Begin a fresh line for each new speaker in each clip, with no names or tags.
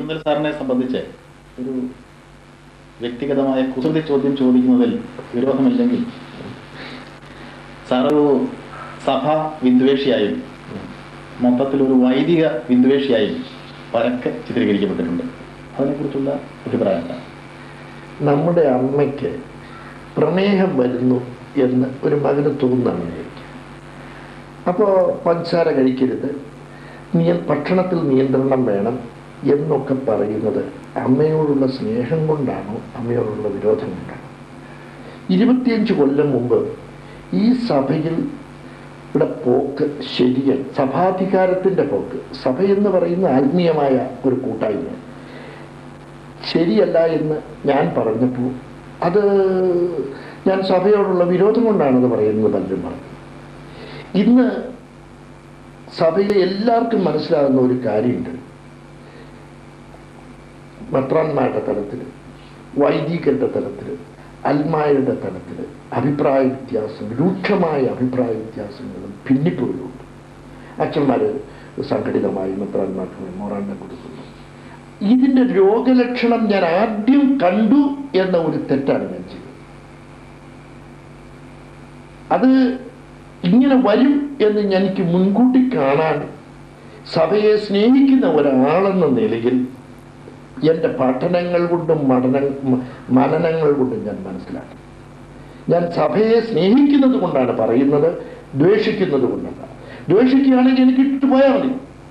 സുന്ദർ സാറിനെ സംബന്ധിച്ച് ഒരു വ്യക്തിഗതമായ കുസൃതി ചോദ്യം ചോദിക്കുന്നതിൽ വിരോധമില്ലെങ്കിൽ സാറൊരു സഭാ വിദ്വേഷിയായും മൊത്തത്തിൽ ഒരു വൈദിക വിദ്വേഷിയായും പരക്കെ ചിത്രീകരിക്കപ്പെട്ടിട്ടുണ്ട് അതിനെക്കുറിച്ചുള്ള അഭിപ്രായം എന്താണ്
നമ്മുടെ അമ്മയ്ക്ക് പ്രമേഹം വരുന്നു എന്ന് ഒരു മകന് തോന്നുന്നതാണ് എനിക്ക് അപ്പോൾ പഞ്ചസാര കഴിക്കരുത് നിയ ഭക്ഷണത്തിൽ നിയന്ത്രണം വേണം എന്നൊക്കെ പറയുന്നത് അമ്മയോടുള്ള സ്നേഹം കൊണ്ടാണോ അമ്മയോടുള്ള വിരോധം കൊണ്ടാണോ ഇരുപത്തിയഞ്ച് കൊല്ലം മുമ്പ് ഈ സഭയിൽ ഇവിടെ പോക്ക് ശരിയല്ല സഭാധികാരത്തിൻ്റെ പോക്ക് സഭ എന്ന് പറയുന്ന ആത്മീയമായ ഒരു കൂട്ടായ്മ ശരിയല്ല എന്ന് ഞാൻ പറഞ്ഞപ്പോൾ അത് ഞാൻ സഭയോടുള്ള വിരോധം കൊണ്ടാണെന്ന് പറയുന്നത് പലരും പറഞ്ഞു ഇന്ന് സഭയിലെ എല്ലാവർക്കും മനസ്സിലാകുന്ന ഒരു കാര്യമുണ്ട് മെത്രാന്മാരുടെ തലത്തിൽ വൈദികരുടെ തലത്തിൽ അൽമായരുടെ തലത്തിൽ അഭിപ്രായ വ്യത്യാസം രൂക്ഷമായ അഭിപ്രായ വ്യത്യാസങ്ങളും ഭിന്നിപ്പുകളുണ്ട് അച്ഛന്മാർ സംഘടിതമായി മെത്രാന്മാർക്ക് മെമ്മോറാണ്ടം കൊടുക്കുന്നു ഇതിൻ്റെ രോഗലക്ഷണം ഞാൻ ആദ്യം കണ്ടു എന്ന ഒരു തെറ്റാണ് ഞാൻ ചെയ്തത് അത് ഇങ്ങനെ വരും എന്ന് എനിക്ക് മുൻകൂട്ടി കാണാൻ സഭയെ സ്നേഹിക്കുന്ന ഒരാളെന്ന നിലയിൽ എൻ്റെ പഠനങ്ങൾ കൊണ്ടും പഠന മനനങ്ങൾ കൊണ്ടും ഞാൻ മനസ്സിലാക്കി ഞാൻ സഭയെ സ്നേഹിക്കുന്നത് കൊണ്ടാണ് പറയുന്നത് ദ്വേഷിക്കുന്നത് കൊണ്ടല്ല ദ്വേഷിക്കുകയാണെങ്കിൽ എനിക്ക് ഇട്ട് പോയാൽ മതി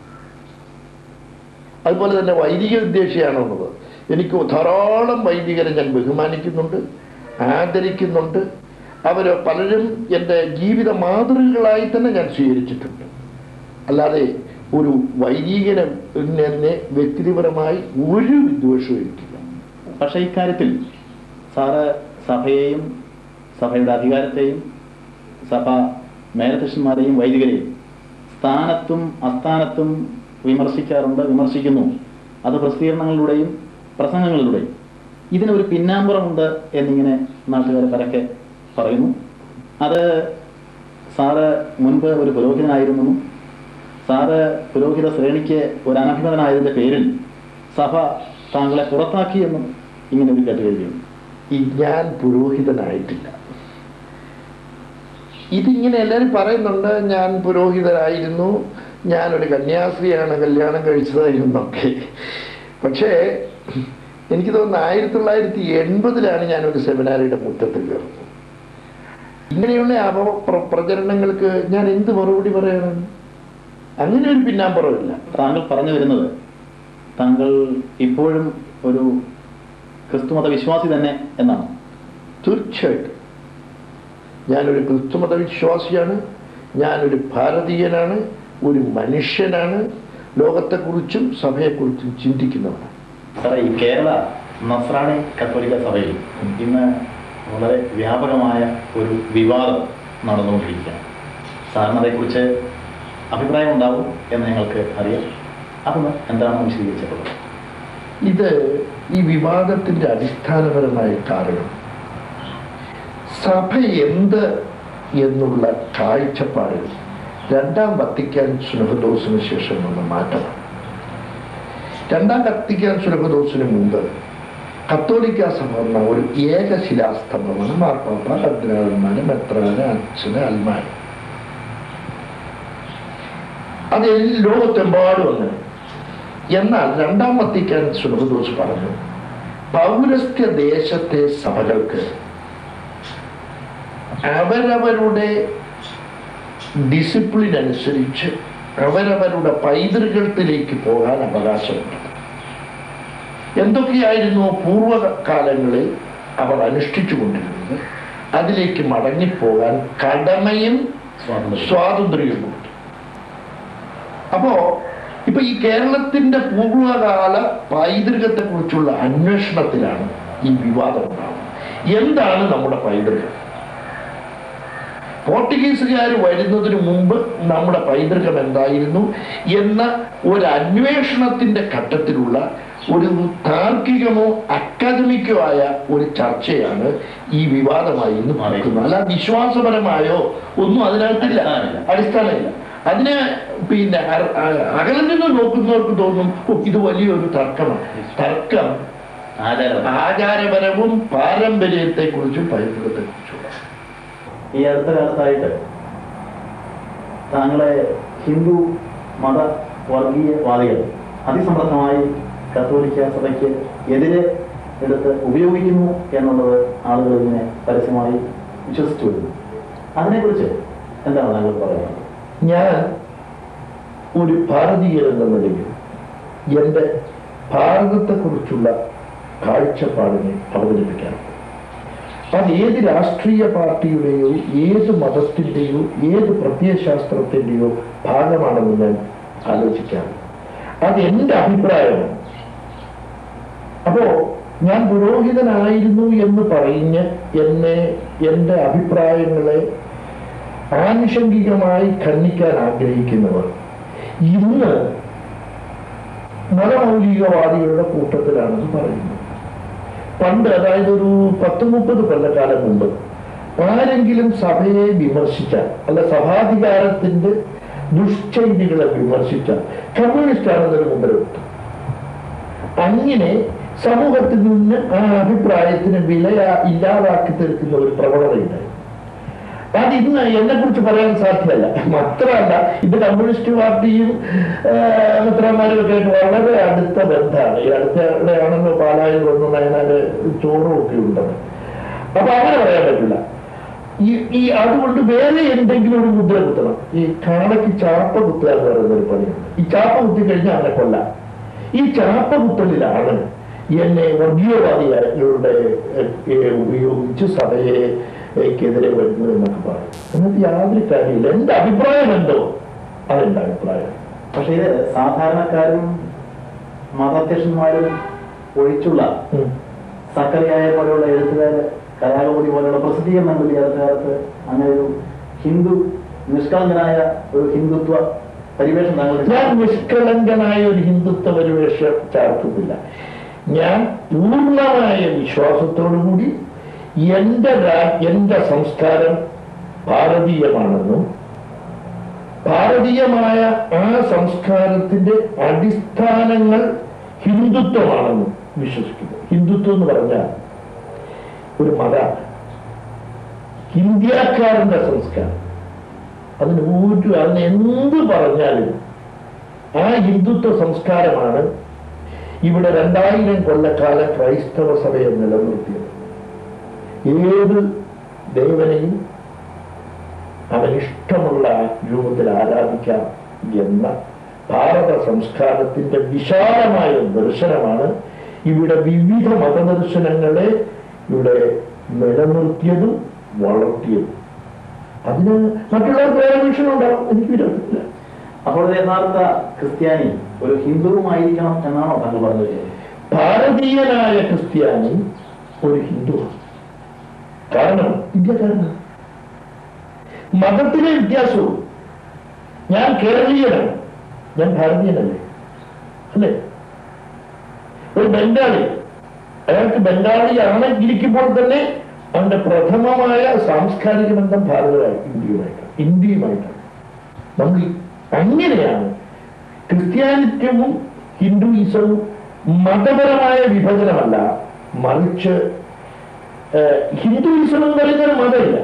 അതുപോലെ തന്നെ വൈദിക വിദ്വേഷിയാണെന്നത് എനിക്ക് ധാരാളം വൈദികരെ ഞാൻ ബഹുമാനിക്കുന്നുണ്ട് ആദരിക്കുന്നുണ്ട് അവർ പലരും എൻ്റെ ജീവിത മാതൃകകളായി തന്നെ ഞാൻ സ്വീകരിച്ചിട്ടുണ്ട് അല്ലാതെ ഒരു വൈദികനെ എന്നെ വ്യക്തിപരമായി ഒരു വിദ്വേഷവും എനിക്കില്ല
പക്ഷേ ഇക്കാര്യത്തിൽ സാറ് സഭയെയും സഭയുടെ അധികാരത്തെയും സഭ മേലധ്യക്ഷന്മാരെയും വൈദികരെയും സ്ഥാനത്തും അസ്ഥാനത്തും വിമർശിക്കാറുണ്ട് വിമർശിക്കുന്നു അത് പ്രസിദ്ധീകരണങ്ങളിലൂടെയും പ്രസംഗങ്ങളിലൂടെയും ഇതിനൊരു പിന്നാമ്പുറമുണ്ട് എന്നിങ്ങനെ നാട്ടുകാരെ പരക്കെ പറയുന്നു അത് സാറ് മുൻപ് ഒരു പുരോഹിതനായിരുന്നു സാറ് പുരോഹിത ശ്രേണിക്ക് ഒരു അനഭിമതനായതിൻ്റെ പേരിൽ സഭ താങ്കളെ പുറത്താക്കിയെന്നും ഇങ്ങനെ ഒരു കേട്ടുകഴിയുന്നു
ഈ ഞാൻ പുരോഹിതനായിട്ടില്ല ഇതിങ്ങനെ എല്ലാവരും പറയുന്നുണ്ട് ഞാൻ പുരോഹിതനായിരുന്നു ഞാനൊരു കന്യാസ്ത്രീയാണ് കല്യാണം കഴിച്ചതായിരുന്നൊക്കെ പക്ഷേ എനിക്ക് തോന്നുന്നു ആയിരത്തി തൊള്ളായിരത്തി എൺപതിലാണ് ഞാനൊരു സെമിനാരിയുടെ മുറ്റത്ത് കയറുന്നത് ഇങ്ങനെയുള്ള അപ പ്ര- പ്രചരണങ്ങൾക്ക് ഞാൻ എന്ത് മറുപടി പറയാനാണ് അങ്ങനെ ഒരു പിന്നാമ്പുറമില്ല
താങ്കൾ പറഞ്ഞു വരുന്നത് താങ്കൾ ഇപ്പോഴും ഒരു ക്രിസ്തുമത വിശ്വാസി തന്നെ എന്നാണ്
തീർച്ചയായിട്ടും ഞാനൊരു ക്രിസ്തുമത വിശ്വാസിയാണ് ഞാനൊരു ഭാരതീയനാണ് ഒരു മനുഷ്യനാണ് ലോകത്തെക്കുറിച്ചും സഭയെക്കുറിച്ചും ചിന്തിക്കുന്നവനാണ്
സാറേ ഈ കേരള നസ്രാണി കത്തോലിക്ക സഭയിൽ ഇന്ന് വളരെ വ്യാപകമായ ഒരു വിവാദം നടന്നുകൊണ്ടിരിക്കുകയാണ് സാറിന് അതേക്കുറിച്ച് അഭിപ്രായം ഉണ്ടാവും എന്ന് ഞങ്ങൾക്ക് അറിയാം അതൊന്ന് എന്താണ് വിശദീകരിച്ചിട്ടുള്ളത്
ഇത് ഈ വിവാദത്തിൻ്റെ അടിസ്ഥാനപരമായ കാരണം സഭ എന്ത് എന്നുള്ള കാഴ്ചപ്പാടിൽ രണ്ടാം വത്തിക്കാൻ സുനഹദോസിന് ശേഷം വന്ന മാറ്റമാണ് രണ്ടാം വത്തിക്കാൻ സുനഹദോസിന് മുമ്പ് കത്തോലിക്ക സഭ എന്ന ഒരു ഏകശിലാസ്തംഭമാണ് മാർപ്പാപ്പ കർദിനാളന്മാര് മെത്രാന് അച്ഛന് അൽമാര് അത് എല്ലാ ലോകത്തെമ്പാടും അങ്ങനെ എന്നാൽ രണ്ടാം വത്തിക്കാൻ സുനഹദോസ് പറഞ്ഞു പൗരസ്ത്യ ദേശത്തെ സഭകൾക്ക് അവരവരുടെ ഡിസിപ്ലിൻ അനുസരിച്ച് അവരവരുടെ പൈതൃകത്തിലേക്ക് പോകാൻ അവകാശമുണ്ട് എന്തൊക്കെയായിരുന്നു പൂർവ്വകാലങ്ങളിൽ അവർ അനുഷ്ഠിച്ചു കൊണ്ടിരുന്നത് അതിലേക്ക് മടങ്ങിപ്പോകാൻ കടമയും
സ്വാതന്ത്ര്യം
സ്വാതന്ത്ര്യവുമുണ്ട് അപ്പോ ഇപ്പൊ ഈ കേരളത്തിന്റെ പൂർവ്വകാല പൈതൃകത്തെ കുറിച്ചുള്ള അന്വേഷണത്തിലാണ് ഈ വിവാദം ഉണ്ടാവുന്നത് എന്താണ് നമ്മുടെ പൈതൃകം പോർട്ടുഗീസുകാർ വരുന്നതിന് മുമ്പ് നമ്മുടെ പൈതൃകം എന്തായിരുന്നു എന്ന ഒരു അന്വേഷണത്തിന്റെ ഘട്ടത്തിലുള്ള ഒരു താർക്കികമോ അക്കാദമിക്കോ ആയ ഒരു ചർച്ചയാണ് ഈ വിവാദമായി ഇന്ന് നടക്കുന്നത് അല്ല വിശ്വാസപരമായോ ഒന്നും അതിനകത്തില്ല
അടിസ്ഥാനമില്ല.
അടിസ്ഥാനമില്ല അതിന് പിന്നെ അ- അ- അകലിൽ നിന്ന് നോക്കുന്നവർക്ക് തോന്നും "ഓ, ഇത് വലിയൊരു തർക്കമാണ് തർക്കം
ആചാരം
ആചാരപരവും പാരമ്പര്യത്തെ കുറിച്ചും പൈതൃകത്തെ കുറിച്ചും
ഈ അടുത്ത കാലത്തായിട്ട് താങ്കളെ ഹിന്ദു മത വർഗീയവാദികൾ അതിസമർത്ഥമായി കത്തോലിക്ക സഭയ്ക്ക് എതിരെ എടുത്ത് ഉപയോഗിക്കുന്നു എന്നുള്ളത് ആളുകൾ ഇങ്ങനെ പരസ്യമായി വിശ്വസിച്ചു വരുന്നു അതിനെക്കുറിച്ച് എന്താണ് താങ്കൾ പറയുന്നത്
ഞാൻ ഒരു ഭാരതീയൻ എന്ന നിലയിൽ എൻ്റെ ഭാരതത്തെക്കുറിച്ചുള്ള കാഴ്ചപ്പാടിനെ അവതരിപ്പിക്കാൻ അത് ഏത് രാഷ്ട്രീയ പാർട്ടിയുടെയോ ഏത് മതത്തിൻ്റെയോ ഏത് പ്രത്യയശാസ്ത്രത്തിൻ്റെയോ ഭാഗമാണെന്ന് ഞാൻ ആലോചിക്കാം അത് എൻ്റെ അഭിപ്രായമാണ് അപ്പോ ഞാൻ പുരോഹിതനായിരുന്നു എന്ന് പറഞ്ഞ് എന്നെ എൻ്റെ അഭിപ്രായങ്ങളെ ആനുഷംഗികമായി ഖണ്ഡിക്കാൻ ആഗ്രഹിക്കുന്നവർ ഇന്ന് മതമൗലികവാദികളുടെ കൂട്ടത്തിലാണെന്ന് പറയുന്നു പണ്ട് അതായത് ഒരു പത്ത് മുപ്പത് കൊല്ലക്കാലം മുമ്പ് ആരെങ്കിലും സഭയെ വിമർശിച്ചാൽ അല്ല സഭാധികാരത്തിന്റെ ദുഷ്ചൈതികളെ വിമർശിച്ചാൽ കമ്മ്യൂണിസ്റ്റ് ആണെന്നൊരു മുമ്പിലെടുത്തു അങ്ങനെ സമൂഹത്തിൽ നിന്ന് ആ അഭിപ്രായത്തിന് വില ഇല്ലാതാക്കി തീർക്കുന്ന ഒരു പ്രവണതയുണ്ടായി അത് ഇന്ന് എന്നെ കുറിച്ച് പറയാൻ സാധ്യമല്ല മാത്രമല്ല ഇത് കമ്മ്യൂണിസ്റ്റ് പാർട്ടിയും മിത്രന്മാരും ഒക്കെ ആയിട്ട് വളരെ അടുത്ത ബന്ധമാണ് ഈ അടുത്തയാണല്ലോ പാലായിൽ വന്ന് നയനാല് ചോറും ഒക്കെ ഉണ്ടത് അപ്പൊ അങ്ങനെ പറയാൻ പറ്റില്ല ഈ ഈ അതുകൊണ്ട് വേറെ എന്തെങ്കിലും ഒരു മുദ്ര കുത്തണം ഈ കാളയ്ക്ക് ചാപ്പ കുത്തുക എന്ന് പറയുന്ന ഒരു പണിയുണ്ട് ഈ ചാപ്പ കുത്തി കഴിഞ്ഞാൽ അവനെ കൊല്ലാം ഈ ചാപ്പ കുത്തലിലാണ് എന്നെ വർഗീയവാദികളുടെ ഏഹ്, ഏഹ്, ഉപയോഗിച്ച് സഭയെ ക്കെതിരെ വരുന്നത് എന്നൊക്കെ പറയും എന്നിട്ട് യാതൊരു കാര്യമില്ല എന്റെ അഭിപ്രായം എന്തോ അതെന്റെ അഭിപ്രായം
പക്ഷേ ഇത് സാധാരണക്കാരും മതാധ്യക്ഷന്മാരും ഒഴിച്ചുള്ള
ഉം.
സക്കറിയായ പോലെയുള്ള എഴുത്തുകാര് കലാകൗമുദി പോലെയുള്ള പ്രസിദ്ധീകരണങ്ങൾ ഈ അടുത്ത കാലത്ത് അങ്ങനെ ഒരു ഹിന്ദു നിഷ്കളങ്കനായ ഒരു ഹിന്ദുത്വ പരിവേഷം താങ്കളുടെ
ഞാൻ നിഷ്കളങ്കനായ ഒരു ഹിന്ദുത്വ പരിവേഷം ചാർത്തുന്നില്ല ഞാൻ പൂർണ്ണമായ വിശ്വാസത്തോടുകൂടി എന്റെ രാ- എന്റെ സംസ്കാരം ഭാരതീയമാണെന്നും ഭാരതീയമായ ആ സംസ്കാരത്തിന്റെ അടിസ്ഥാനങ്ങൾ ഹിന്ദുത്വമാണെന്നും വിശ്വസിക്കുന്നു ഹിന്ദുത്വം എന്ന് പറഞ്ഞാൽ ഒരു മതമാണ് ഇന്ത്യക്കാരന്റെ സംസ്കാരം അതിന് ഒരു അതിന് എന്ത് പറഞ്ഞാലും ആ ഹിന്ദുത്വ സംസ്കാരമാണ് ഇവിടെ രണ്ടായിരം കൊല്ലക്കാലം ക്രൈസ്തവ സഭയെ നിലനിർത്തിയത് ഏത് ദേവനെയും അവനിഷ്ടമുള്ള രൂപത്തിൽ ആരാധിക്കാം എന്ന ഭാരത സംസ്കാരത്തിന്റെ വിശാലമായ ദർശനമാണ് ഇവിടെ വിവിധ മതദർശനങ്ങളെ ഇവിടെ നിലനിർത്തിയതും വളർത്തിയതും അതിന് മറ്റുള്ളവർക്ക് വേറെ വീക്ഷണം ഉണ്ടാവും എനിക്ക് വിരോധമില്ല
അപ്പോൾ ഒരു യഥാർത്ഥ ക്രിസ്ത്യാനി ഒരു ഹിന്ദുവുമായിരിക്കണം എന്നാണോ താങ്കൾ പറഞ്ഞത്
ഭാരതീയനായ ക്രിസ്ത്യാനി ഒരു ഹിന്ദുവാണ് കാരണം ഇന്ത്യക്കാരനാണ് മതത്തിലെ വ്യത്യാസവും ഞാൻ കേരളീയനാണ് ഞാൻ ഭാരതീയനല്ലേ അല്ലേ ഒരു ബംഗാളി അയാൾക്ക് ബംഗാളി ആണ് ഇരിക്കുമ്പോൾ തന്നെ അവന്റെ പ്രഥമമായ സാംസ്കാരിക ബന്ധം ഭാരതമായി ഇന്ത്യയുമായിട്ടാണ് ഇന്ത്യയുമായിട്ടാണ് നമ്മൾ അങ്ങനെയാണ് ക്രിസ്ത്യാനിത്യവും ഹിന്ദുയിസവും മതപരമായ വിഭജനമല്ല മറിച്ച് ഏഹ്, ഹിന്ദുയിസം എന്ന് പറയുന്ന ഒരു മതമില്ല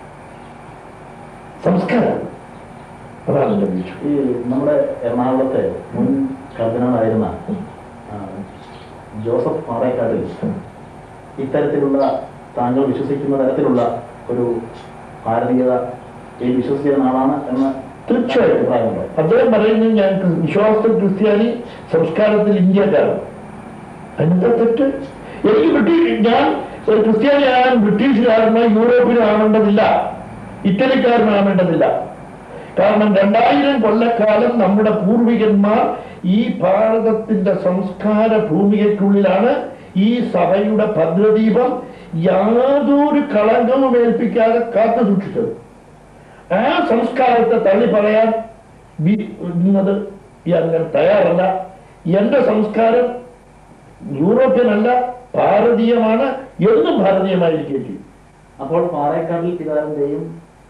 സംസ്കാരം അതാണ് എന്റെ വീക്ഷണം
ഈ നമ്മുടെ എറണാകുളത്തെ മുൻ കർദിനാളായിരുന്ന ആ, ജോസഫ് പാറേക്കാട്ടിൽ ഇത്തരത്തിലുള്ള താങ്കൾ വിശ്വസിക്കുന്ന തരത്തിലുള്ള ഒരു ഭാരതീയത ഈ വിശ്വസിക്കുന്ന ആളാണ് എന്ന്
തീർച്ചയായും
അഭിപ്രായമുണ്ടോ
അദ്ദേഹം പറയുന്നത് ഞാൻ ക്രി- വിശ്വാസത്തിൽ ക്രിസ്ത്യാനി സംസ്കാരത്തിൽ ഇന്ത്യക്കാരൻ അതിനെന്താ തെറ്റ് എനിക്ക് ബ്രിട്ടീഷ് ഞാൻ ഒരു ക്രിസ്ത്യാനി ആകാൻ ബ്രിട്ടീഷുകാരനോ യൂറോപ്പിനോ ആവേണ്ടതില്ല ഇറ്റലിക്കാരനാവേണ്ടതില്ല കാരണം രണ്ടായിരം കൊല്ലക്കാലം നമ്മുടെ പൂർവികന്മാർ ഈ ഭാരതത്തിന്റെ സംസ്കാര ഭൂമികയ്ക്കുള്ളിലാണ് ഈ സഭയുടെ ഭദ്രദീപം യാതൊരു കളങ്കവും ഏൽപ്പിക്കാതെ കാത്തു സൂക്ഷിച്ചത് ആ സംസ്കാരത്തെ തള്ളി പറയാൻ വിടുന്നത് ഞാൻ തയ്യാറല്ല എന്റെ സംസ്കാരം യൂറോപ്യൻ അല്ല ഭാരതീയമാണ് എന്നും ഭാരതീയമായിരിക്കും ചെയ്യും
അപ്പോൾ പാറേക്കാട്ടിൽ പിതാവിന്റെയും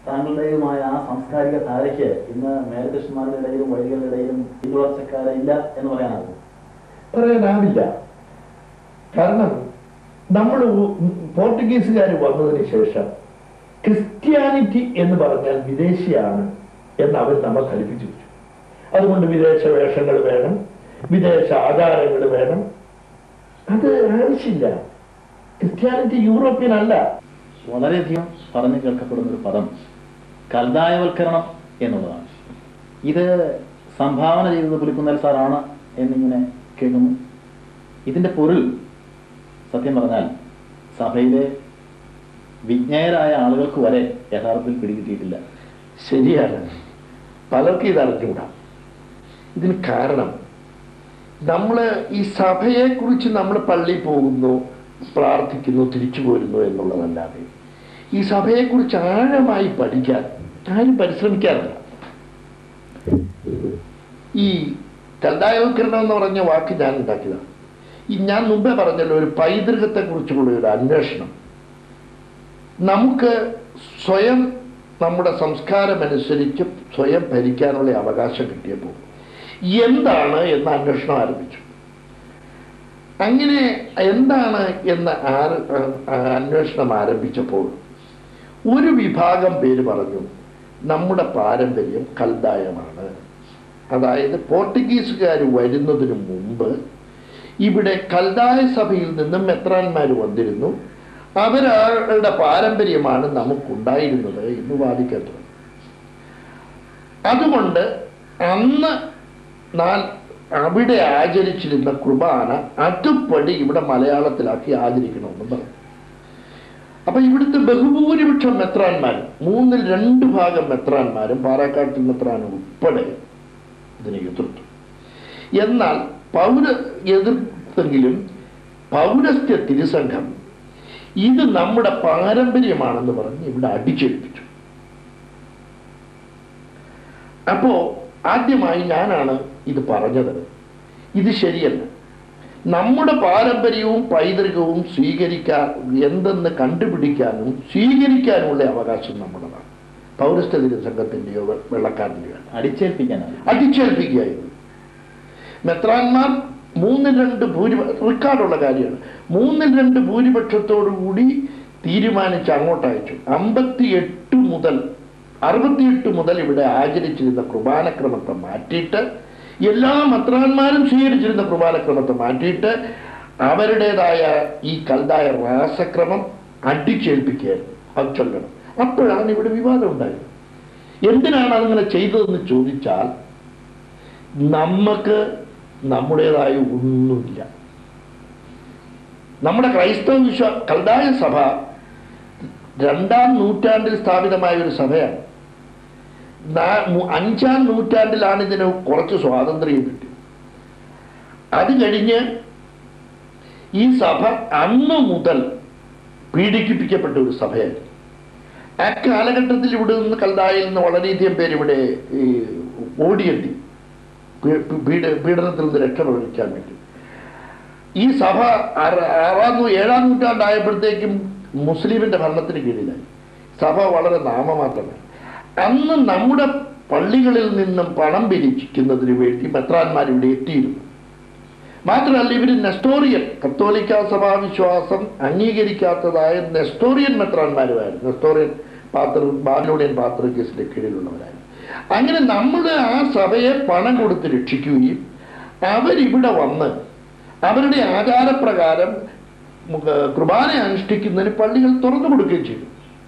താങ്കളുടേതുമായ ആ സാംസ്കാരിക ധാരയ്ക്ക് ഇന്ന് മേലകൃഷ്ണന്മാരുടെ ഇടയിലും വൈദികളുടെ ഇടയിലും പിന്തുടർച്ചക്കാരെ ഇല്ല എന്ന് പറയാനാകും
പറയാനാവില്ല കാരണം നമ്മൾ പോർട്ടുഗീസുകാർ വന്നതിന് ശേഷം ക്രിസ്ത്യാനിറ്റി എന്ന് പറഞ്ഞാൽ വിദേശിയാണ് എന്ന് അവർ നമ്മെ ധരിപ്പിച്ചു വെച്ചു അതുകൊണ്ട് വിദേശ വേഷങ്ങൾ വേണം വിദേശ ആചാരങ്ങൾ വേണം അത് ആവശ്യമില്ല ക്രിസ്ത്യാനിറ്റി യൂറോപ്യൻ അല്ല
വളരെയധികം പറഞ്ഞു കേൾക്കപ്പെടുന്ന ഒരു പദം കൽദായവൽക്കരണം എന്നുള്ളതാണ് ഇത് സംഭാവന ചെയ്തത് പുലിക്കുന്നൽ സാറാണ് എന്നിങ്ങനെ കേൾക്കുന്നു ഇതിന്റെ പൊരുൾ സത്യം പറഞ്ഞാൽ സഭയിലെ വിജ്ഞേയരായ ആളുകൾക്ക് വരെ യഥാർത്ഥത്തിൽ പിടികിട്ടിയിട്ടില്ല
ശരിയാണ് പലർക്കും ഇത് അറിഞ്ഞുകൂടാ ഇതിന് കാരണം നമ്മൾ ഈ സഭയെക്കുറിച്ച് നമ്മൾ പള്ളിയിൽ പോകുന്നു പ്രാർത്ഥിക്കുന്നു തിരിച്ചു പോരുന്നു എന്നുള്ളതല്ലാതെ ഈ സഭയെക്കുറിച്ച് ആഴമായി പഠിക്കാൻ ആരും പരിശ്രമിക്കാറില്ല ഈ കൽദായവൽക്കരണം എന്ന് പറഞ്ഞ വാക്ക് ഞാൻ ഉണ്ടാക്കിയതാണ് ഈ ഞാൻ മുമ്പേ പറഞ്ഞല്ലോ ഒരു പൈതൃകത്തെക്കുറിച്ചുള്ള ഒരു അന്വേഷണം നമുക്ക് സ്വയം നമ്മുടെ സംസ്കാരമനുസരിച്ച് സ്വയം ഭരിക്കാനുള്ള അവകാശം കിട്ടിയപ്പോൾ എന്താണ് എന്ന അന്വേഷണം ആരംഭിച്ചു അങ്ങനെ എന്താണ് എന്ന ആര് ആ, അന്വേഷണം ആരംഭിച്ചപ്പോൾ ഒരു വിഭാഗം പേര് പറഞ്ഞു നമ്മുടെ പാരമ്പര്യം കൽദായമാണ് അതായത് പോർട്ടുഗീസുകാർ വരുന്നതിന് മുമ്പ് ഇവിടെ കൽദായ സഭയിൽ നിന്നും മെത്രാന്മാർ വന്നിരുന്നു അവരുടെ പാരമ്പര്യമാണ് നമുക്കുണ്ടായിരുന്നത് എന്ന് വാദിക്കാൻ തുടങ്ങി അതുകൊണ്ട് അന്ന് നാൾ അവിടെ ആചരിച്ചിരുന്ന കുർബാന അതുപടി ഇവിടെ മലയാളത്തിലാക്കി ആചരിക്കണമെന്ന് പറഞ്ഞു അപ്പൊ ഇവിടുത്തെ ബഹുഭൂരിപക്ഷം മെത്രാന്മാർ മൂന്നിൽ രണ്ട് ഭാഗം മെത്രാന്മാരും പാറാക്കാട്ടിൽ മെത്രാനും ഉൾപ്പെടെ ഇതിനെ എതിർത്തു എന്നാൽ പൗര എതിർത്തെങ്കിലും പൗരസ്ത്യ തിരുസംഘം ഇത് നമ്മുടെ പാരമ്പര്യമാണെന്ന് പറഞ്ഞ് ഇവിടെ അടിച്ചേൽപ്പിച്ചു അപ്പോ ആദ്യമായി ഞാനാണ് ഇത് പറഞ്ഞത് ഇത് ശരിയല്ല നമ്മുടെ പാരമ്പര്യവും പൈതൃകവും സ്വീകരിക്കാൻ എന്തെന്ന് കണ്ടുപിടിക്കാനും സ്വീകരിക്കാനുമുള്ള അവകാശം നമ്മുടേതാണ് പൗരസ്ത്യ തിരുസംഘത്തിന്റെയോ വെ- വെള്ളക്കാരന്റെയോ അല്ല
അടിച്ചേൽപ്പിക്കാനാണ്
അടിച്ചേൽപ്പിക്കുകയായിരുന്നു മെത്രാന്മാർ മൂന്നിൽ രണ്ട് ഭൂരിപ റെക്കോർഡുള്ള കാര്യമാണ് മൂന്നിൽ രണ്ട് ഭൂരിപക്ഷത്തോടു കൂടി തീരുമാനിച്ച് അങ്ങോട്ട് അയച്ചു അമ്പത്തി എട്ട് മുതൽ അറുപത്തിയെട്ട് മുതൽ ഇവിടെ ആചരിച്ചിരുന്ന കുർബാനക്രമത്തെ മാറ്റിയിട്ട് എല്ലാ മെത്രാന്മാരും സ്വീകരിച്ചിരുന്ന കുർബാനക്രമത്തെ മാറ്റിയിട്ട് അവരുടേതായ ഈ കൽതായ രാസക്രമം അടിച്ചേൽപ്പിക്കുകയായിരുന്നു അത് ചൊല്ലണം അപ്പോഴാണ് ഇവിടെ വിവാദം ഉണ്ടായത് എന്തിനാണ് അതിങ്ങനെ ചെയ്തതെന്ന് ചോദിച്ചാൽ നമുക്ക് നമ്മുടേതായ ഒന്നുമില്ല നമ്മുടെ ക്രൈസ്തവ വിശ്വ കൽതായ സഭ രണ്ടാം നൂറ്റാണ്ടിൽ സ്ഥാപിതമായ ഒരു സഭയാണ് നാ- മു- അഞ്ചാം നൂറ്റാണ്ടിലാണ് ഇതിന് കുറച്ച് സ്വാതന്ത്ര്യം കിട്ടി അത് കഴിഞ്ഞ് ഈ സഭ അന്ന് മുതൽ പീഡിപ്പിക്കപ്പെട്ട ഒരു സഭയായിരുന്നു ആ കാലഘട്ടത്തിൽ ഇവിടെ നിന്ന് കൽതായിൽ നിന്ന് വളരെയധികം പേര് ഇവിടെ ഈ ഓടിയെത്തി പീ- പീഡ- പീഡനത്തിൽ നിന്ന് രക്ഷപ്പെടിക്കാൻ വേണ്ടി ഈ സഭ ആറ് ആറാം നൂ- ഏഴാം നൂറ്റാണ്ടായപ്പോഴത്തേക്കും മുസ്ലിമിന്റെ ഭരണത്തിന് കീഴിലായി സഭ വളരെ നാമമാത്രമാണ് അന്ന് നമ്മുടെ പള്ളികളിൽ നിന്നും പണം പിരിക്കുന്നതിന് വേണ്ടി മെത്രാന്മാർ ഇവിടെ എത്തിയിരുന്നു മാത്രമല്ല ഇവർ നെസ്റ്റോറിയൻ കത്തോലിക്ക സഭാ വിശ്വാസം അംഗീകരിക്കാത്തതായ നെസ്റ്റോറിയൻ മെത്രാന്മാരുമായിരുന്നു നെസ്റ്റോറിയൻ പാത്ര ബാബിലോണിയൻ പാത്രക്കേസിന്റെ കീഴിലുള്ളവരായിരുന്നു അങ്ങനെ നമ്മൾ ആ സഭയെ പണം കൊടുത്ത് രക്ഷിക്കുകയും അവരിവിടെ വന്ന് അവരുടെ ആചാരപ്രകാരം മുക- കുർബാന അനുഷ്ഠിക്കുന്നതിന് പള്ളികൾ തുറന്നു കൊടുക്കുകയും ചെയ്തു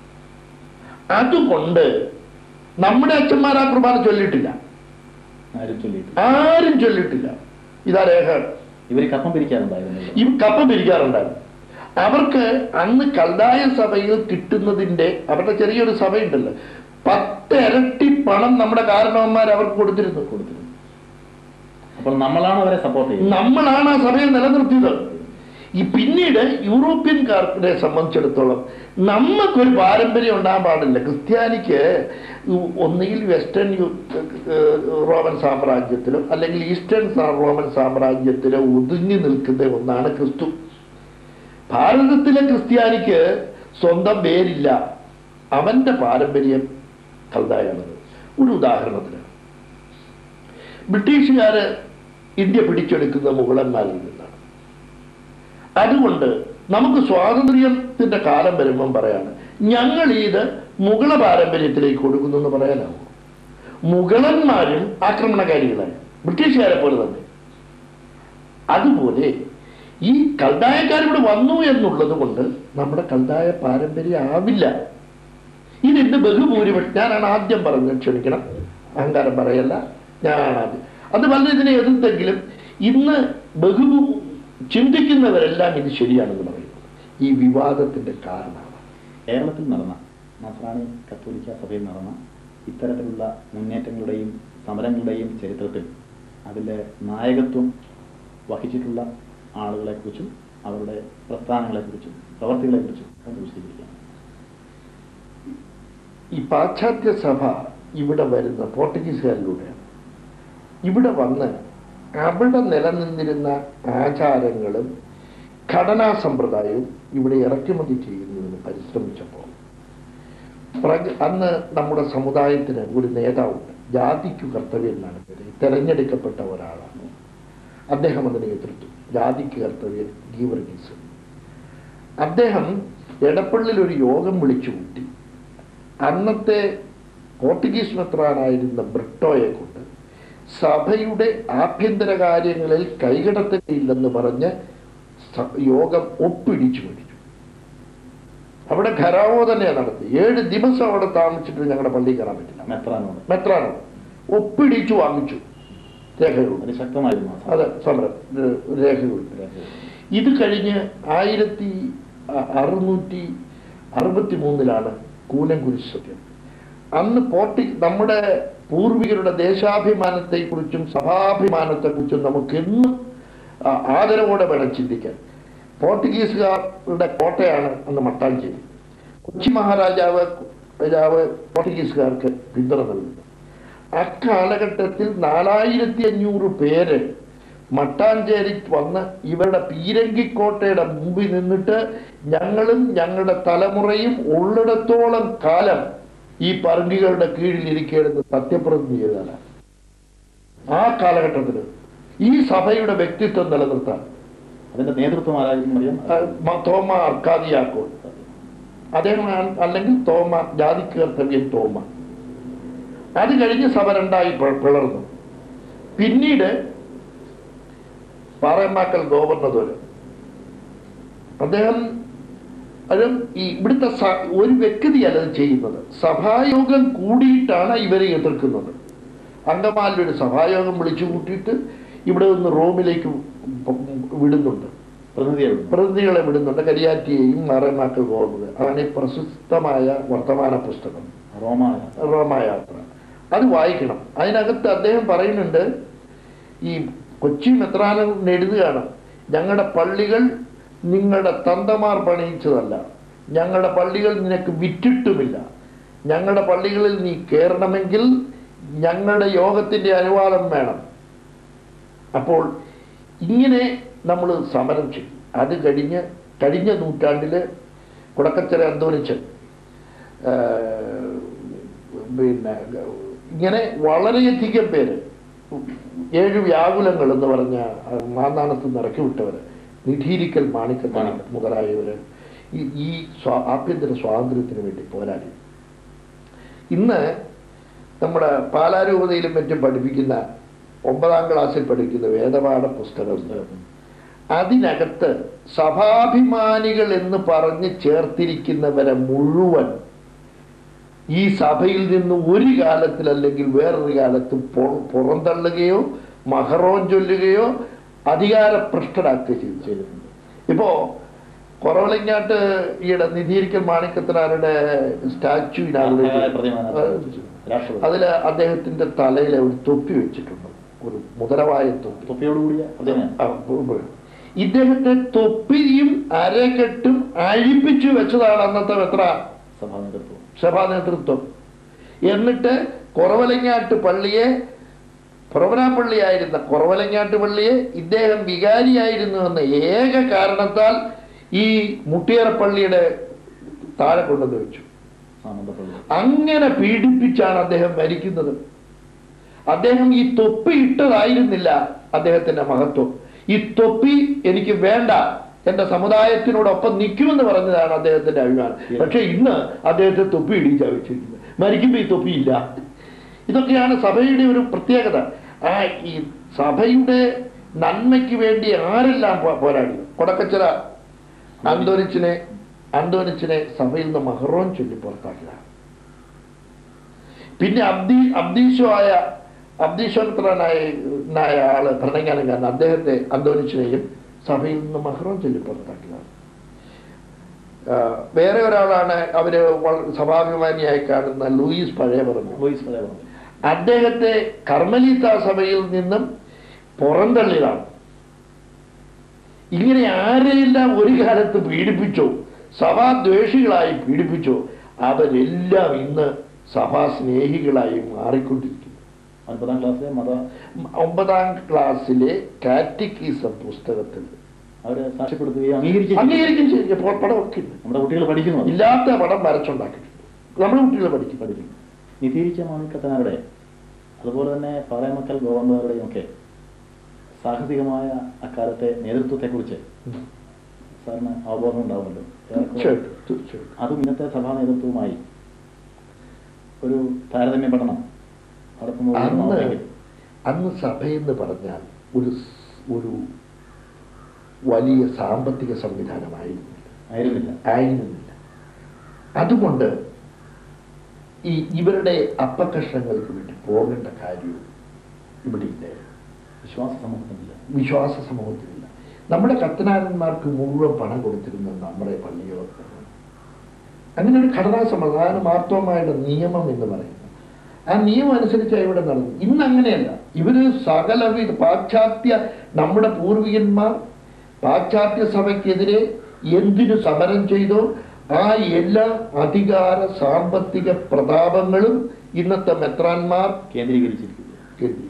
അതുകൊണ്ട് നമ്മുടെ അച്ഛന്മാർ ആ കുർബാന ചൊല്ലിയിട്ടില്ല
ആരും ചൊല്ലിയിട്ട്
ആരും ചൊല്ലിയിട്ടില്ല ഇതാ രേഖ
ഇവർ കപ്പം പിരിക്കാറുണ്ടായിരുന്നില്ല
ഈ കപ്പ പിരിക്കാറുണ്ടായിരുന്നു അവർക്ക് അന്ന് കൽതായ സഭയിൽ കിട്ടുന്നതിന്റെ അവരുടെ ചെറിയൊരു സഭയുണ്ടല്ലോ പത്ത് ഇരട്ടി പണം നമ്മുടെ കാരണവന്മാർ അവർക്ക് കൊടുത്തിരുന്നു
കൊടുത്തിരുന്നു അപ്പോൾ നമ്മളാണ് അവരെ സപ്പോർട്ട് ചെയ്യുന്നത്
നമ്മളാണ് ആ സഭയെ നിലനിർത്തിയത് ഈ പിന്നീട് യൂറോപ്യൻകാരെ സംബന്ധിച്ചിടത്തോളം നമുക്കൊരു പാരമ്പര്യം ഉണ്ടാകാൻ പാടില്ല ക്രിസ്ത്യാനിക്ക് ഒന്നുകിൽ വെസ്റ്റേൺ യു- ഏഹ് റോമൻ സാമ്രാജ്യത്തിലോ അല്ലെങ്കിൽ ഈസ്റ്റേൺ സാ- റോമൻ സാമ്രാജ്യത്തിലോ ഒതുങ്ങി നിൽക്കുന്ന ഒന്നാണ് ക്രിസ്തു ഭാരതത്തിലെ ക്രിസ്ത്യാനിക്ക് സ്വന്തം പേരില്ല അവന്റെ പാരമ്പര്യം കൽദായാണത് ഒരു ഉദാഹരണത്തിന് ബ്രിട്ടീഷുകാര് ഇന്ത്യ പിടിച്ചെടുക്കുന്ന മുഗളന്മാരിൽ നിന്നാണ് അതുകൊണ്ട് നമുക്ക് സ്വാതന്ത്ര്യത്തിന്റെ കാലം വരുമ്പം പറയാണ് ഞങ്ങൾ ഇത് മുഗള പാരമ്പര്യത്തിലേക്ക് കൊടുക്കുന്നു എന്ന് പറയാനാവും മുഗളന്മാരും ആക്രമണകാരികളാണ് ബ്രിട്ടീഷുകാരെ പോലെ തന്നെ അതുപോലെ ഈ കൽദായക്കാർ ഇവിടെ വന്നു എന്നുള്ളത് കൊണ്ട് നമ്മുടെ കൽദായ പാരമ്പര്യം ആവില്ല ഇതിന്റെ ബഹുഭൂരിപക്ഷം ഞാനാണ് ആദ്യം പറഞ്ഞത് ക്ഷമിക്കണം അഹങ്കാരം പറയല്ല ഞാനാണ് ആദ്യം അത് പല ഇതിനെ എതിർത്തെങ്കിലും ഇന്ന് ബഹു ചിന്തിക്കുന്നവരെല്ലാം ഇത് ശരിയാണെന്ന് പറയുന്നു ഈ വിവാദത്തിന്റെ കാരണമാണ്
കേരളത്തിൽ നടന്ന നസ്രാണി കത്തോലിക്ക സഭയിൽ നടന്ന ഇത്തരത്തിലുള്ള മുന്നേറ്റങ്ങളുടെയും സമരങ്ങളുടെയും ചരിത്രത്തിൽ അതിൻ്റെ നായകത്വം വഹിച്ചിട്ടുള്ള ആളുകളെക്കുറിച്ചും അവരുടെ പ്രസ്ഥാനങ്ങളെക്കുറിച്ചും പ്രവർത്തികളെക്കുറിച്ചും ഒന്ന് വിശദീകരിക്കാം
ഈ പാശ്ചാത്യ സഭ ഇവിടെ വരുന്ന പോർട്ടുഗീസുകാരിലൂടെയാണ് ഇവിടെ വന്ന് അവിടെ നിലനിന്നിരുന്ന ആചാരങ്ങളും ഘടനാ സമ്പ്രദായവും ഇവിടെ ഇറക്കുമതി ചെയ്യുന്നതിന് പരിശ്രമിച്ചപ്പോൾ പ്രഗ- അന്ന് നമ്മുടെ സമുദായത്തിന് ഒരു നേതാവുണ്ട് ജാതിക്കു കർത്തവ്യം എന്നാണ് പേര് തെരഞ്ഞെടുക്കപ്പെട്ട ഒരാളാണ് അദ്ദേഹം അതിനെ എതിർത്തു ജാതിക്ക് കർത്തവ്യം ഗീവർഗീസ് അദ്ദേഹം എടപ്പള്ളിൽ ഒരു യോഗം വിളിച്ചു കൂട്ടി അന്നത്തെ പോർട്ടുഗീസ് മെത്രാനായിരുന്ന ബ്രിട്ടോയെ കൊണ്ട് സഭയുടെ ആഭ്യന്തര കാര്യങ്ങളിൽ കൈകടത്തുകയില്ലെന്ന് പറഞ്ഞ് സ- യോഗം ഒപ്പിടിച്ചു മേടിച്ചു അവിടെ ഖരാവോ തന്നെയാണ് നടത്തി ഏഴ് ദിവസം അവിടെ താമസിച്ചിട്ട് ഞങ്ങളുടെ പള്ളിയിൽ കയറാൻ പറ്റില്ല
മെത്രാനോട്
മെത്രാനോ ഒപ്പിടിച്ചു വാങ്ങിച്ചു രേഖകളുണ്ട്
അത് ശക്തമായിരുന്നു ആ
അതെ സമരം ര- രേഖകളുണ്ട്
രേഖകൾ.
ഇത് കഴിഞ്ഞ് ആയിരത്തി അ- അറുന്നൂറ്റി അറുപത്തി മൂന്നിലാണ് കൂനംകുരിശ് സത്യം അന്ന് പോർട്ടി നമ്മുടെ പൂർവികരുടെ ദേശാഭിമാനത്തെക്കുറിച്ചും സഭാഭിമാനത്തെക്കുറിച്ചും നമുക്ക് എന്നും ആ, ആദരവോടെ വേണം ചിന്തിക്കാൻ പോർട്ടുഗീസുകാരുടെ കോട്ടയാണ് അന്ന് മട്ടാഞ്ചേരി കൊച്ചി മഹാരാജാവ് രാജാവ് പോർട്ടുഗീസുകാർക്ക് പിന്തുണ നൽകുന്നു അക്കാലഘട്ടത്തിൽ നാലായിരത്തി അഞ്ഞൂറ് പേര് മട്ടാഞ്ചേരി വന്ന് ഇവരുടെ പീരങ്കിക്കോട്ടയുടെ മുമ്പിൽ നിന്നിട്ട് ഞങ്ങളും ഞങ്ങളുടെ തലമുറയും ഉള്ളിടത്തോളം കാലം ഈ പറങ്കികളുടെ കീഴിൽ ഇരിക്കുകയെന്ന് സത്യപ്രതിജ്ഞ ചെയ്തതാണ് ആ കാലഘട്ടത്തിൽ ഈ സഭയുടെ വ്യക്തിത്വം നിലനിർത്താൻ
അതിന്റെ നേതൃത്വം ആരായിരുന്നു അറിയാം
ആ, മ- തോമ അർക്കാദിയാക്കോൾ അദ്ദേഹം ആ- അല്ലെങ്കിൽ തോമ ജാതിക്ക് കർത്തവ്യൻ തോമ അത് കഴിഞ്ഞ് സഭ രണ്ടായി പി- പിളർന്നു പിന്നീട് പാറയമ്മാക്കൽ ഗോവർണർ അദ്ദേഹം അത് ഈ ഇവിടുത്തെ സ- ഒരു വ്യക്തിയല്ല ഇത് ചെയ്യുന്നത് സഭായോഗം കൂടിയിട്ടാണ് ഇവരെ എതിർക്കുന്നത് അങ്കമാലിൽ ഒരു സഭായോഗം വിളിച്ചു കൂട്ടിയിട്ട് ഇവിടെ നിന്ന് റോമിലേക്ക് പ- വിടുന്നുണ്ട്
പ്രതിനിധികൾ
പ്രതിനിധികളെ വിടുന്നുണ്ട് കരിയാറ്റിയെയും മാറേമാക്കൽ ഗോർമുക അതാണ് ഈ പ്രശസ്തമായ വർത്തമാന പുസ്തകം
റോമായ
റോമായാത്ര അത് വായിക്കണം അതിനകത്ത് അദ്ദേഹം പറയുന്നുണ്ട് ഈ കൊച്ചി മെത്രാനൻ എഴുതുകയാണ് ഞങ്ങളുടെ പള്ളികൾ നിങ്ങളുടെ തന്തമാർ പണിയിച്ചതല്ല ഞങ്ങളുടെ പള്ളികൾ നിനക്ക് വിറ്റിട്ടുമില്ല ഞങ്ങളുടെ പള്ളികളിൽ നീ കയറണമെങ്കിൽ ഞങ്ങളുടെ യോഗത്തിൻ്റെ അനുവാദം വേണം അപ്പോൾ ഇങ്ങനെ നമ്മൾ സമരം ചെയ്യും അത് കഴിഞ്ഞ് കഴിഞ്ഞ നൂറ്റാണ്ടിൽ കുടക്കച്ചര അന്തോണിച്ചൻ ആ, പിന്നെ ഇങ്ങനെ വളരെയധികം പേര് ഏഴ് വ്യാകുലങ്ങൾ എന്ന് പറഞ്ഞ ആ, മാന്നാണത്ത് നിറക്കി വിട്ടവര് നിധീരിക്കൽ മാണിക്കത്താണ്
മാണിക്കം.
മുതലായവര് ഈ ഈ സ്വാ ആഭ്യന്തര സ്വാതന്ത്ര്യത്തിന് വേണ്ടി പോരാടി ഇന്ന് നമ്മുടെ പാലാരൂപതയിലും മറ്റും പഠിപ്പിക്കുന്ന ഒമ്പതാം ക്ലാസ്സിൽ പഠിക്കുന്ന വേദപാഠ പുസ്തകം അതിനകത്ത് സഭാഭിമാനികൾ എന്ന് പറഞ്ഞ് ചേർത്തിരിക്കുന്നവരെ മുഴുവൻ ഈ സഭയിൽ നിന്ന് ഒരു കാലത്തിൽ അല്ലെങ്കിൽ വേറൊരു കാലത്ത് പൊ- പുറന്തള്ളുകയോ മഹറോൻ ചൊല്ലുകയോ അധികാരഭ്രഷ്ടരാക്കുകയോ ചെയ്തു
ചെയ്തിട്ടുണ്ട്
ഇപ്പോ കുറവളിങ്ങാട്ട് ഈയിടെ നിധീരിക്കൽ മാണിക്കത്തിനാരുടെ സ്റ്റാച്ചു
അർഹമായ പ്രതിമ രാഷ്ട്രപതി
അതില് അദ്ദേഹത്തിന്റെ തലയിൽ ഒരു തൊപ്പി വെച്ചിട്ടുണ്ട് ഒരു മുതലവായ തൊപ്പി
തൊപ്പിയോടുകൂടിയ പ്രതിമ
ആ, ഉ- ഉ- ഇദ്ദേഹത്തെ തൊപ്പിയും അരക്കെട്ടും അഴിപ്പിച്ചു വെച്ചതാണ് അന്നത്തെ എത്ര
സഭാ നേതൃത്വം
സഭാ നേതൃത്വം എന്നിട്ട് കുറവലങ്ങാട്ട് പള്ളിയെ പുറവനാപ്പള്ളിയായിരുന്ന കുറവലങ്ങാട്ട് പള്ളിയെ ഇദ്ദേഹം വികാരിയായിരുന്നു എന്ന ഏക കാരണത്താൽ ഈ മുട്ടിയറ പള്ളിയുടെ താഴെ കൊണ്ടുവന്ന് വെച്ചു
ആനന്ദപ്പള്ളി
അങ്ങനെ പീഡിപ്പിച്ചാണ് അദ്ദേഹം മരിക്കുന്നത് അദ്ദേഹം ഈ തൊപ്പി ഇട്ടതായിരുന്നില്ല അദ്ദേഹത്തിന്റെ മഹത്വം ഈ തൊപ്പി എനിക്ക് വേണ്ട എന്റെ സമുദായത്തിനോടൊപ്പം നിൽക്കുമെന്ന് പറഞ്ഞതാണ് അദ്ദേഹത്തിന്റെ അഭിമാനം പക്ഷെ ഇന്ന് അദ്ദേഹത്തെ തൊപ്പി ഇടിച്ചാ വെച്ചിരിക്കുന്നത് മരിക്കുമ്പോ ഈ തൊപ്പി ഇല്ല ഇതൊക്കെയാണ് സഭയുടെ ഒരു പ്രത്യേകത ആ ഈ സഭയുടെ നന്മയ്ക്ക് വേണ്ടി ആരെല്ലാം പോ- പോരാടി കൊടക്കച്ചിറ അന്തോനിച്ചിനെ അന്തോനിച്ചിനെ സഭയിൽ നിന്ന് മഹറോൻ ചൊല്ലി പുറത്താക്കിയതാണ് പിന്നെ അബ്ദി അബ്ദീശോയായ അബ്ദീശ്വരനായ നായ ആള് ഭരണങ്ങാനക്കാരൻ അദ്ദേഹത്തെ അന്തോനിച്ചിനെയും സഭയിൽ നിന്ന് മഹ്റോൻ ചൊല്ലി പുറത്താക്കിയതാണ് ആ, വേറെ ഒരാളാണ് അവര് വള- സഭാഭിമാനിയായി കാണുന്ന ലൂയിസ് പഴയ പറഞ്ഞു
ലൂയിസ് പഴയ പറഞ്ഞു
അദ്ദേഹത്തെ കർമ്മലീത്ത സഭയിൽ നിന്നും പുറന്തള്ളിയതാണ് ഇങ്ങനെ ആരെയെല്ലാം ഒരു കാലത്ത് പീഡിപ്പിച്ചോ സഭാദ്വേഷികളായി പീഡിപ്പിച്ചോ അവരെല്ലാം ഇന്ന് സഭാസ്നേഹികളായി മാറിക്കൊണ്ടിരിക്കുന്നു
ഒൻപതാം ക്ലാസ്സിലെ മത
ഒമ്പതാം ക്ലാസ്സിലെ കാറ്റിക്കീസം പുസ്തകത്തിൽ
അവരെ സാക്ഷ്യപ്പെടുത്തുകയും അംഗീകരിക്കുകയും ചെയ്തു.
അംഗീകരിക്കും ചെയ്യും ഇപ്പോൾ പടമൊക്കെ ഉണ്ട്
നമ്മുടെ കുട്ടികൾ പഠിക്കുന്നു അത്.
ഇല്ലാത്ത പടം വരച്ചുണ്ടാക്കിയിട്ടുണ്ട് നമ്മുടെ കുട്ടികൾ പഠിക്കും
പഠിക്കുന്നു നിതീരിച്ച മാണിക്കത്തനാരുടെ അതുപോലെ തന്നെ പാറയമക്കൽ ഗോവന്ദരുടെയും ഒക്കെ സാഹസികമായ അക്കാലത്തെ നേതൃത്വത്തെക്കുറിച്ച് സാറിന് അവബോധം ഉണ്ടാവുമല്ലോ ഏറെക്കുറെ
തീർച്ചയായിട്ടും തീർച്ചയായിട്ടും
അതും ഇന്നത്തെ സഭാ നേതൃത്വവുമായി ഒരു താരതമ്യ പഠനം നടത്തുന്നത്
അന്ന്
നോക്കെങ്കിൽ
അന്ന് സഭയെന്ന് പറഞ്ഞാൽ ഒരു സ്- ഒരു വലിയ സാമ്പത്തിക സംവിധാനമായിരുന്നില്ല
ആയിരുന്നില്ല
ആയിരുന്നില്ല അതുകൊണ്ട് ഈ ഇവരുടെ അപ്പകഷ്ണങ്ങൾക്ക് വേണ്ടി പോകേണ്ട കാര്യവും ഇവിടെ ഇല്ലായിരുന്നു
വിശ്വാസ സമൂഹത്തിനില്ല
വിശ്വാസ സമൂഹത്തിലില്ല നമ്മുടെ കത്തനാരന്മാർക്ക് മുഴുവൻ പണം കൊടുത്തിരുന്നത് നമ്മുടെ പള്ളിയോ അങ്ങനെ ഒരു ഘടനാ സമാധാന മാർത്തോമായുടെ നിയമം എന്ന് പറയുന്നത് ആ നിയമം അനുസരിച്ചാണ് ഇവിടെ നടന്നു ഇന്ന് അങ്ങനെയല്ല ഇവര് സകലവിധ പാശ്ചാത്യ നമ്മുടെ പൂർവികന്മാർ പാശ്ചാത്യ സഭയ്ക്കെതിരെ എന്തിനു സമരം ചെയ്തോ ആ എല്ലാ അധികാര സാമ്പത്തിക പ്രതാപങ്ങളും ഇന്നത്തെ മെത്രാന്മാർ
കേന്ദ്രീകരിച്ചിരിക്കുന്നത്
കേന്ദ്രീകരിച്ചു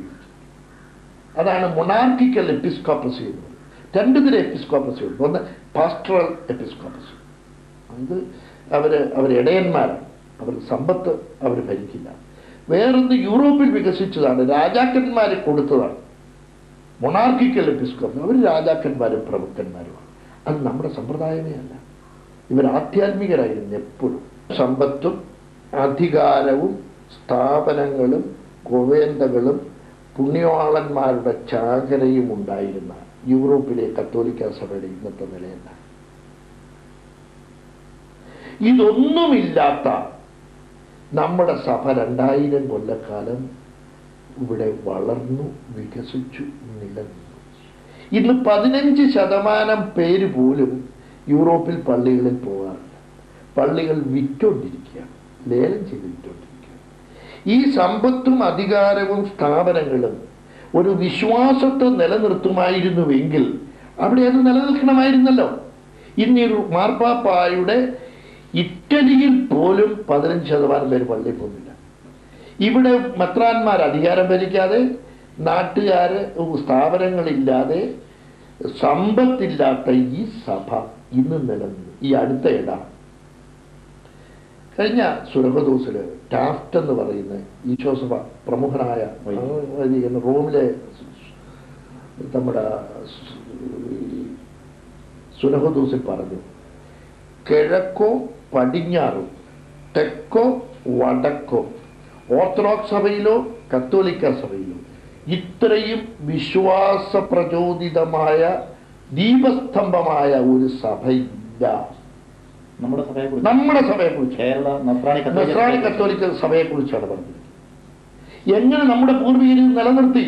അതാണ് മൊണാർക്കിക്കൽ എപ്പിസ്കോപ്പസി എന്ന് പറയുന്നത് രണ്ട് തരം എപ്പിസ്കോപ്പസി ഉണ്ട് ഒന്ന് പാസ്റ്ററൽ എപ്പിസ്കോപ്പസി അത് അവര് അവർ ഇടയന്മാരാണ് അവർ സമ്പത്ത് അവർ ഭരിക്കില്ല വേറൊന്ന് യൂറോപ്പിൽ വികസിച്ചതാണ് രാജാക്കന്മാരെ കൊടുത്തതാണ് മൊണാർക്കിക്കൽ എപ്പിസ്കോപ്പസി അവർ രാജാക്കന്മാരും പ്രഭുക്കന്മാരുമാണ് അത് നമ്മുടെ സമ്പ്രദായമേ അല്ല ഇവർ ആധ്യാത്മികരായിരുന്നു എപ്പോഴും സമ്പത്തും അധികാരവും സ്ഥാപനങ്ങളും കുവേന്തകളും പുണ്യവാളന്മാരുടെ ചാകരയും ഉണ്ടായിരുന്ന യൂറോപ്പിലെ കത്തോലിക്ക സഭയുടെ ഇന്നത്തെ നിലയല്ല ഇതൊന്നുമില്ലാത്ത നമ്മുടെ സഭ രണ്ടായിരം കൊല്ലക്കാലം ഇവിടെ വളർന്നു വികസിച്ചു നിലനിന്നു ഇന്ന് പതിനഞ്ച് ശതമാനം പേര് പോലും യൂറോപ്പിൽ പള്ളികളിൽ പോകാറില്ല പള്ളികൾ വിറ്റോണ്ടിരിക്കുകയാണ് ലേലം ചെയ്ത് വിറ്റോണ്ടിരിക്കുകയാണ് ഈ സമ്പത്തും അധികാരവും സ്ഥാപനങ്ങളും ഒരു വിശ്വാസത്തെ നിലനിർത്തുമായിരുന്നുവെങ്കിൽ അവിടെ അത് നിലനിൽക്കണമായിരുന്നല്ലോ ഇന്ന് ഈ മാർപ്പാപ്പായുടെ ഇറ്റലിയിൽ പോലും പതിനഞ്ച് ശതമാനം പേര് പള്ളിയിൽ പോകുന്നില്ല ഇവിടെ മെത്രാന്മാർ അധികാരം ഭരിക്കാതെ നാട്ടുകാര് സ്ഥാപനങ്ങളില്ലാതെ സമ്പത്തില്ലാത്ത ഈ സഭ ഇന്ന് നിലനിന്നു ഈ അടുത്ത ഇട കഴിഞ്ഞ സുരഭദോസില് ടാഫ്റ്റ് എന്ന് പറയുന്ന ഈശോസഭ പ്രമുഖനായ
വൈദികൻ.
വൈദികൻ റോമിലെ നമ്മുടെ സുരഹദോസിൽ പറഞ്ഞു കിഴക്കോ പടിഞ്ഞാറോ തെക്കോ വടക്കോ ഓർത്തഡോക്സ് സഭയിലോ കത്തോലിക്ക സഭയിലോ ഇത്രയും വിശ്വാസ പ്രചോദിതമായ ദീപസ്തംഭമായ ഒരു സഭയില്ല
നമ്മുടെ സഭയെക്കുറിച്ച്
നമ്മുടെ സഭയെക്കുറിച്ച്
കേരള നസ്രാണി
നസ്രാണി
കത്തോലിക്ക
കത്തോലിക്ക സഭയെക്കുറിച്ചാണ് പറഞ്ഞത് എങ്ങനെ നമ്മുടെ പൂർവികർ ഇത് നിലനിർത്തി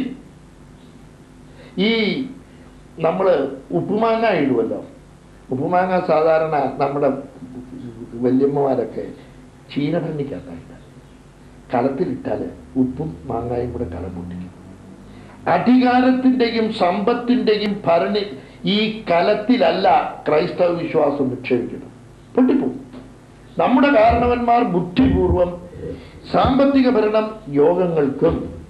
ഈ നമ്മൾ ഉപ്പുമാങ്ങ ഇടുമല്ലോ ഉപ്പുമാങ്ങ സാധാരണ നമ്മുടെ വല്യമ്മമാരൊക്കെ ചീനഭരണിക്കകത്തായില്ല കളത്തിലിട്ടാൽ ഉപ്പും മാങ്ങായും കൂടെ കളം പൊട്ടിക്കും അധികാരത്തിന്റെയും സമ്പത്തിന്റെയും ഭരണി ഈ കലത്തിലല്ല ക്രൈസ്തവ വിശ്വാസം നിക്ഷേപിക്കുന്നത് പൊട്ടിപ്പോകും നമ്മുടെ കാരണവന്മാർ ബുദ്ധിപൂർവം സാമ്പത്തിക ഭരണം യോഗങ്ങൾക്കും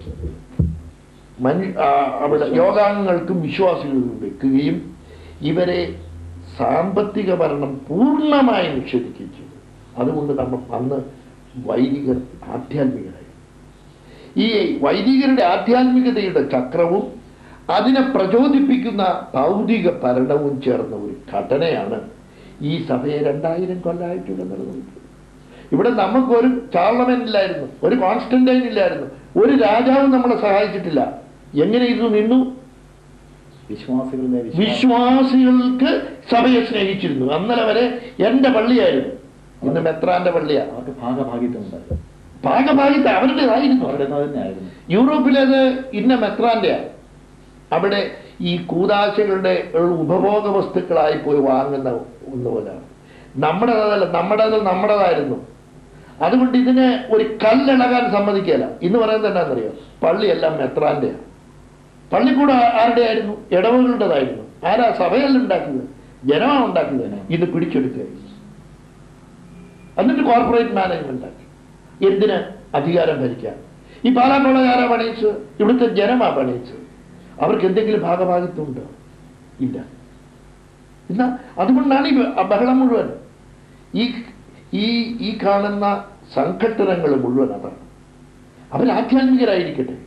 മനു ആ, അവിടെ യോഗാംഗങ്ങൾക്കും വിശ്വാസികൾക്കും വെക്കുകയും ഇവരെ സാമ്പത്തിക ഭരണം പൂർണ്ണമായി നിഷേധിക്കുകയും ചെയ്തു അതുകൊണ്ട് നമ്മൾ അന്ന് വൈദികർ ആധ്യാത്മികരായി ഈ വൈദികരുടെ ആധ്യാത്മികതയുടെ ചക്രവും അതിനെ പ്രചോദിപ്പിക്കുന്ന ഭൗതിക ഭരണവും ചേർന്ന ഒരു ഘടനയാണ് ഈ സഭയെ രണ്ടായിരം കൊല്ലമായിട്ടുള്ള നിലനിൽക്കുന്നത് ഇവിടെ നമുക്കൊരു ചാർലമെന്റ് ഇല്ലായിരുന്നു ഒരു കോൺസ്റ്റന്റൈൻ ഇല്ലായിരുന്നു ഒരു രാജാവും നമ്മളെ സഹായിച്ചിട്ടില്ല എങ്ങനെ ഇത് നിന്നു
വിശ്വാസികളുടെ വിശ്വാസം
വിശ്വാസികൾക്ക് സഭയെ സ്നേഹിച്ചിരുന്നു അന്നലെ വരെ എന്റെ പള്ളിയായിരുന്നു ഇന്ന് മെത്രാന്റെ പള്ളിയാണ്
അവർക്ക് ഭാഗഭാഗിത്വം ഉണ്ടായിരുന്നു
ഭാഗഭാഗിത്ത അവരുടേതായിരുന്നു
അവരുടെ തന്നെയായിരുന്നു
യൂറോപ്പിലേത് ഇന്ന മെത്രാന്റെയാണ് അവിടെ ഈ കൂതാശകളുടെ ഉപഭോഗ വസ്തുക്കളായി പോയി വാങ്ങുന്ന ഒന്നുപോലെയാണ് നമ്മുടേതല്ല നമ്മുടേത് നമ്മുടേതായിരുന്നു അതുകൊണ്ട് ഇതിനെ ഒരു കല്ലിളകാൻ സമ്മതിക്കുകയില്ല ഇന്ന് പറയുന്നത് എന്താണെന്നറിയോ പള്ളിയെല്ലാം മെത്രാന്റെയാണ് പള്ളിക്കൂട ആരുടെ ആയിരുന്നു ഇടവകളുടേതായിരുന്നു ആരാ സഭയല്ല ഉണ്ടാക്കിയത് ജനമാണ് ഉണ്ടാക്കിയത് ഇത് പിടിച്ചെടുക്കുകയായിരുന്നു എന്നിട്ട് കോർപ്പറേറ്റ് മാനേജ്മെന്റ് ആക്കി എന്തിന് അധികാരം ഭരിക്കാൻ ഈ പാലാക്കോള ആരാ പണിയിച്ചത് ഇവിടുത്തെ ജനമാ പണിയിച്ചത് അവർക്ക് എന്തെങ്കിലും ഭാഗഭാഗിത്വം ഉണ്ടോ ഇല്ല എന്നാ അതുകൊണ്ടാണ് ഈ ബ- ബഹളം മുഴുവൻ ഈ ഈ ഈ കാണുന്ന സംഘട്ടനങ്ങൾ മുഴുവൻ അതാണ് അവർ ആധ്യാത്മികരായിരിക്കട്ടെ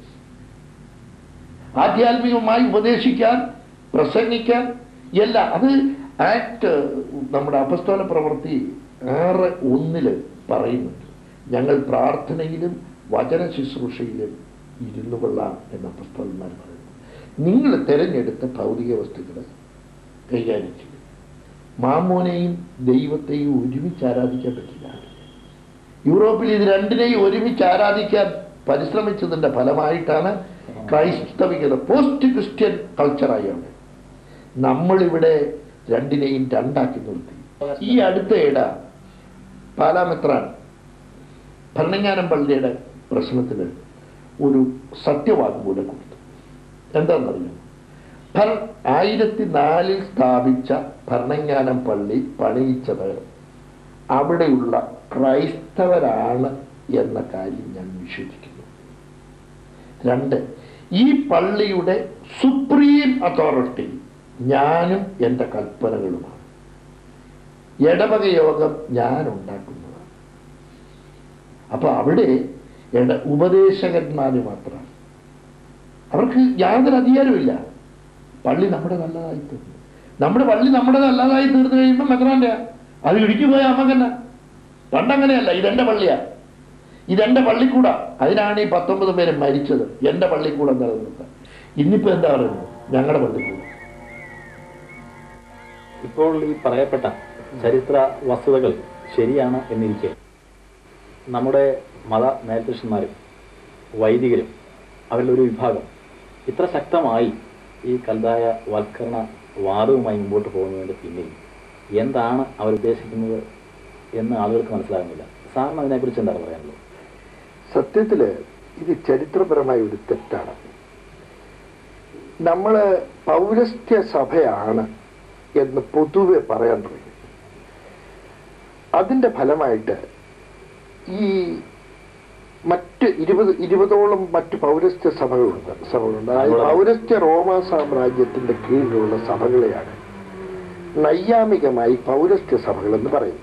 ആധ്യാത്മികമായി ഉപദേശിക്കാൻ പ്രസംഗിക്കാൻ എല്ലാം അത് ആക്ട് നമ്മുടെ അപസ്തോല പ്രവൃത്തി ആറ് ഒന്നില് പറയുന്നുണ്ട് ഞങ്ങൾ പ്രാർത്ഥനയിലും വചന ശുശ്രൂഷയിലും ഇരുന്നു കൊള്ളാം എന്ന് അപസ്തോലന്മാർ പറയുന്നു നിങ്ങൾ തിരഞ്ഞെടുത്ത ഭൗതിക വസ്തുക്കളെ കൈകാര്യം ചെയ്യും മാമോനെയും ദൈവത്തെയും ഒരുമിച്ച് ആരാധിക്കാൻ പറ്റില്ല യൂറോപ്പിൽ ഇത് രണ്ടിനെയും ഒരുമിച്ച് ആരാധിക്കാൻ പരിശ്രമിച്ചതിന്റെ ഫലമായിട്ടാണ് ക്രൈസ്തവികത പോസ്റ്റ് ക്രിസ്ത്യൻ കൾച്ചറായി അവിടെ നമ്മളിവിടെ രണ്ടിനെയും രണ്ടാക്കി നിർത്തി ഈ അടുത്ത ഇട പാലാമെത്രാൻ ഭരണങ്ങാനം പള്ളിയുടെ പ്രശ്നത്തിൽ ഒരു സത്യവാങ്മൂലം കൊടുത്തു എന്താണെന്നറിയാം ഭര ആയിരത്തി നാലിൽ സ്ഥാപിച്ച ഭരണങ്ങാനം പള്ളി പണിയിച്ചത് അവിടെയുള്ള ക്രൈസ്തവരാണ് എന്ന കാര്യം ഞാൻ വിശ്വസിക്കുന്നു രണ്ട് ഈ പള്ളിയുടെ സുപ്രീം അതോറിറ്റി ഞാനും എൻ്റെ കൽപ്പനകളുമാണ് ഇടവക യോഗം ഞാൻ ഉണ്ടാക്കുന്നതാണ് അപ്പൊ അവിടെ ഇട ഉപദേശകന്മാര് മാത്രമാണ് അവർക്ക് യാതൊരു അധികാരമില്ല പള്ളി നമ്മുടെ നല്ലതായി തീർന്നു നമ്മുടെ പള്ളി നമ്മുടെ നല്ലതായി തീർന്നു കഴിയുമ്പോൾ മെത്രാന്റെ അത് ഇടിച്ചു പോയ അമ്മക്കന്നെ പണ്ടങ്ങനെയല്ല ഇതെന്റെ പള്ളിയാ ഇതെന്റെ പള്ളിക്കൂടാ അതിനാണ് ഈ പത്തൊമ്പത് പേര് മരിച്ചത് എന്റെ പള്ളിക്കൂടം നിലനിർത്താൻ ഇന്നിപ്പോ എന്താ പറയുന്നത് ഞങ്ങളുടെ പള്ളിക്കൂടം
ഇപ്പോൾ ഈ പറയപ്പെട്ട ചരിത്ര വസ്തുതകൾ ശരിയാണ് എന്നിരിക്കെ നമ്മുടെ മത മേൽപുരുഷന്മാരും വൈദികരും അവരിലൊരു വിഭാഗം ഇത്ര ശക്തമായി ഈ കൽതായ വൽക്കരണ വാദവുമായി മുമ്പോട്ട് പോകുന്നതിൻ്റെ പിന്നിൽ എന്താണ് അവർ ഉദ്ദേശിക്കുന്നത് എന്ന് ആളുകൾക്ക് മനസ്സിലാകുന്നില്ല സാറിന് അതിനെക്കുറിച്ച് എന്താണ് പറയാനുള്ളത്
സത്യത്തില് ഇത് ചരിത്രപരമായ ഒരു തെറ്റാണ് നമ്മള് പൗരസ്ത്യ സഭയാണ് എന്ന് പൊതുവെ പറയാൻ തുടങ്ങി അതിന്റെ ഫലമായിട്ട് ഈ മറ്റ് ഇരുപത് ഇരുപതോളം മറ്റ് പൗരസ്ത്യ സഭകളുണ്ട് സഭകളുണ്ട് അതായത് പൗരസ്ത്യ റോമാ സാമ്രാജ്യത്തിന്റെ കീഴിലുള്ള സഭകളെയാണ് നൈയാമികമായി പൗരസ്ത്യ സഭകൾ എന്ന് പറയുന്നത്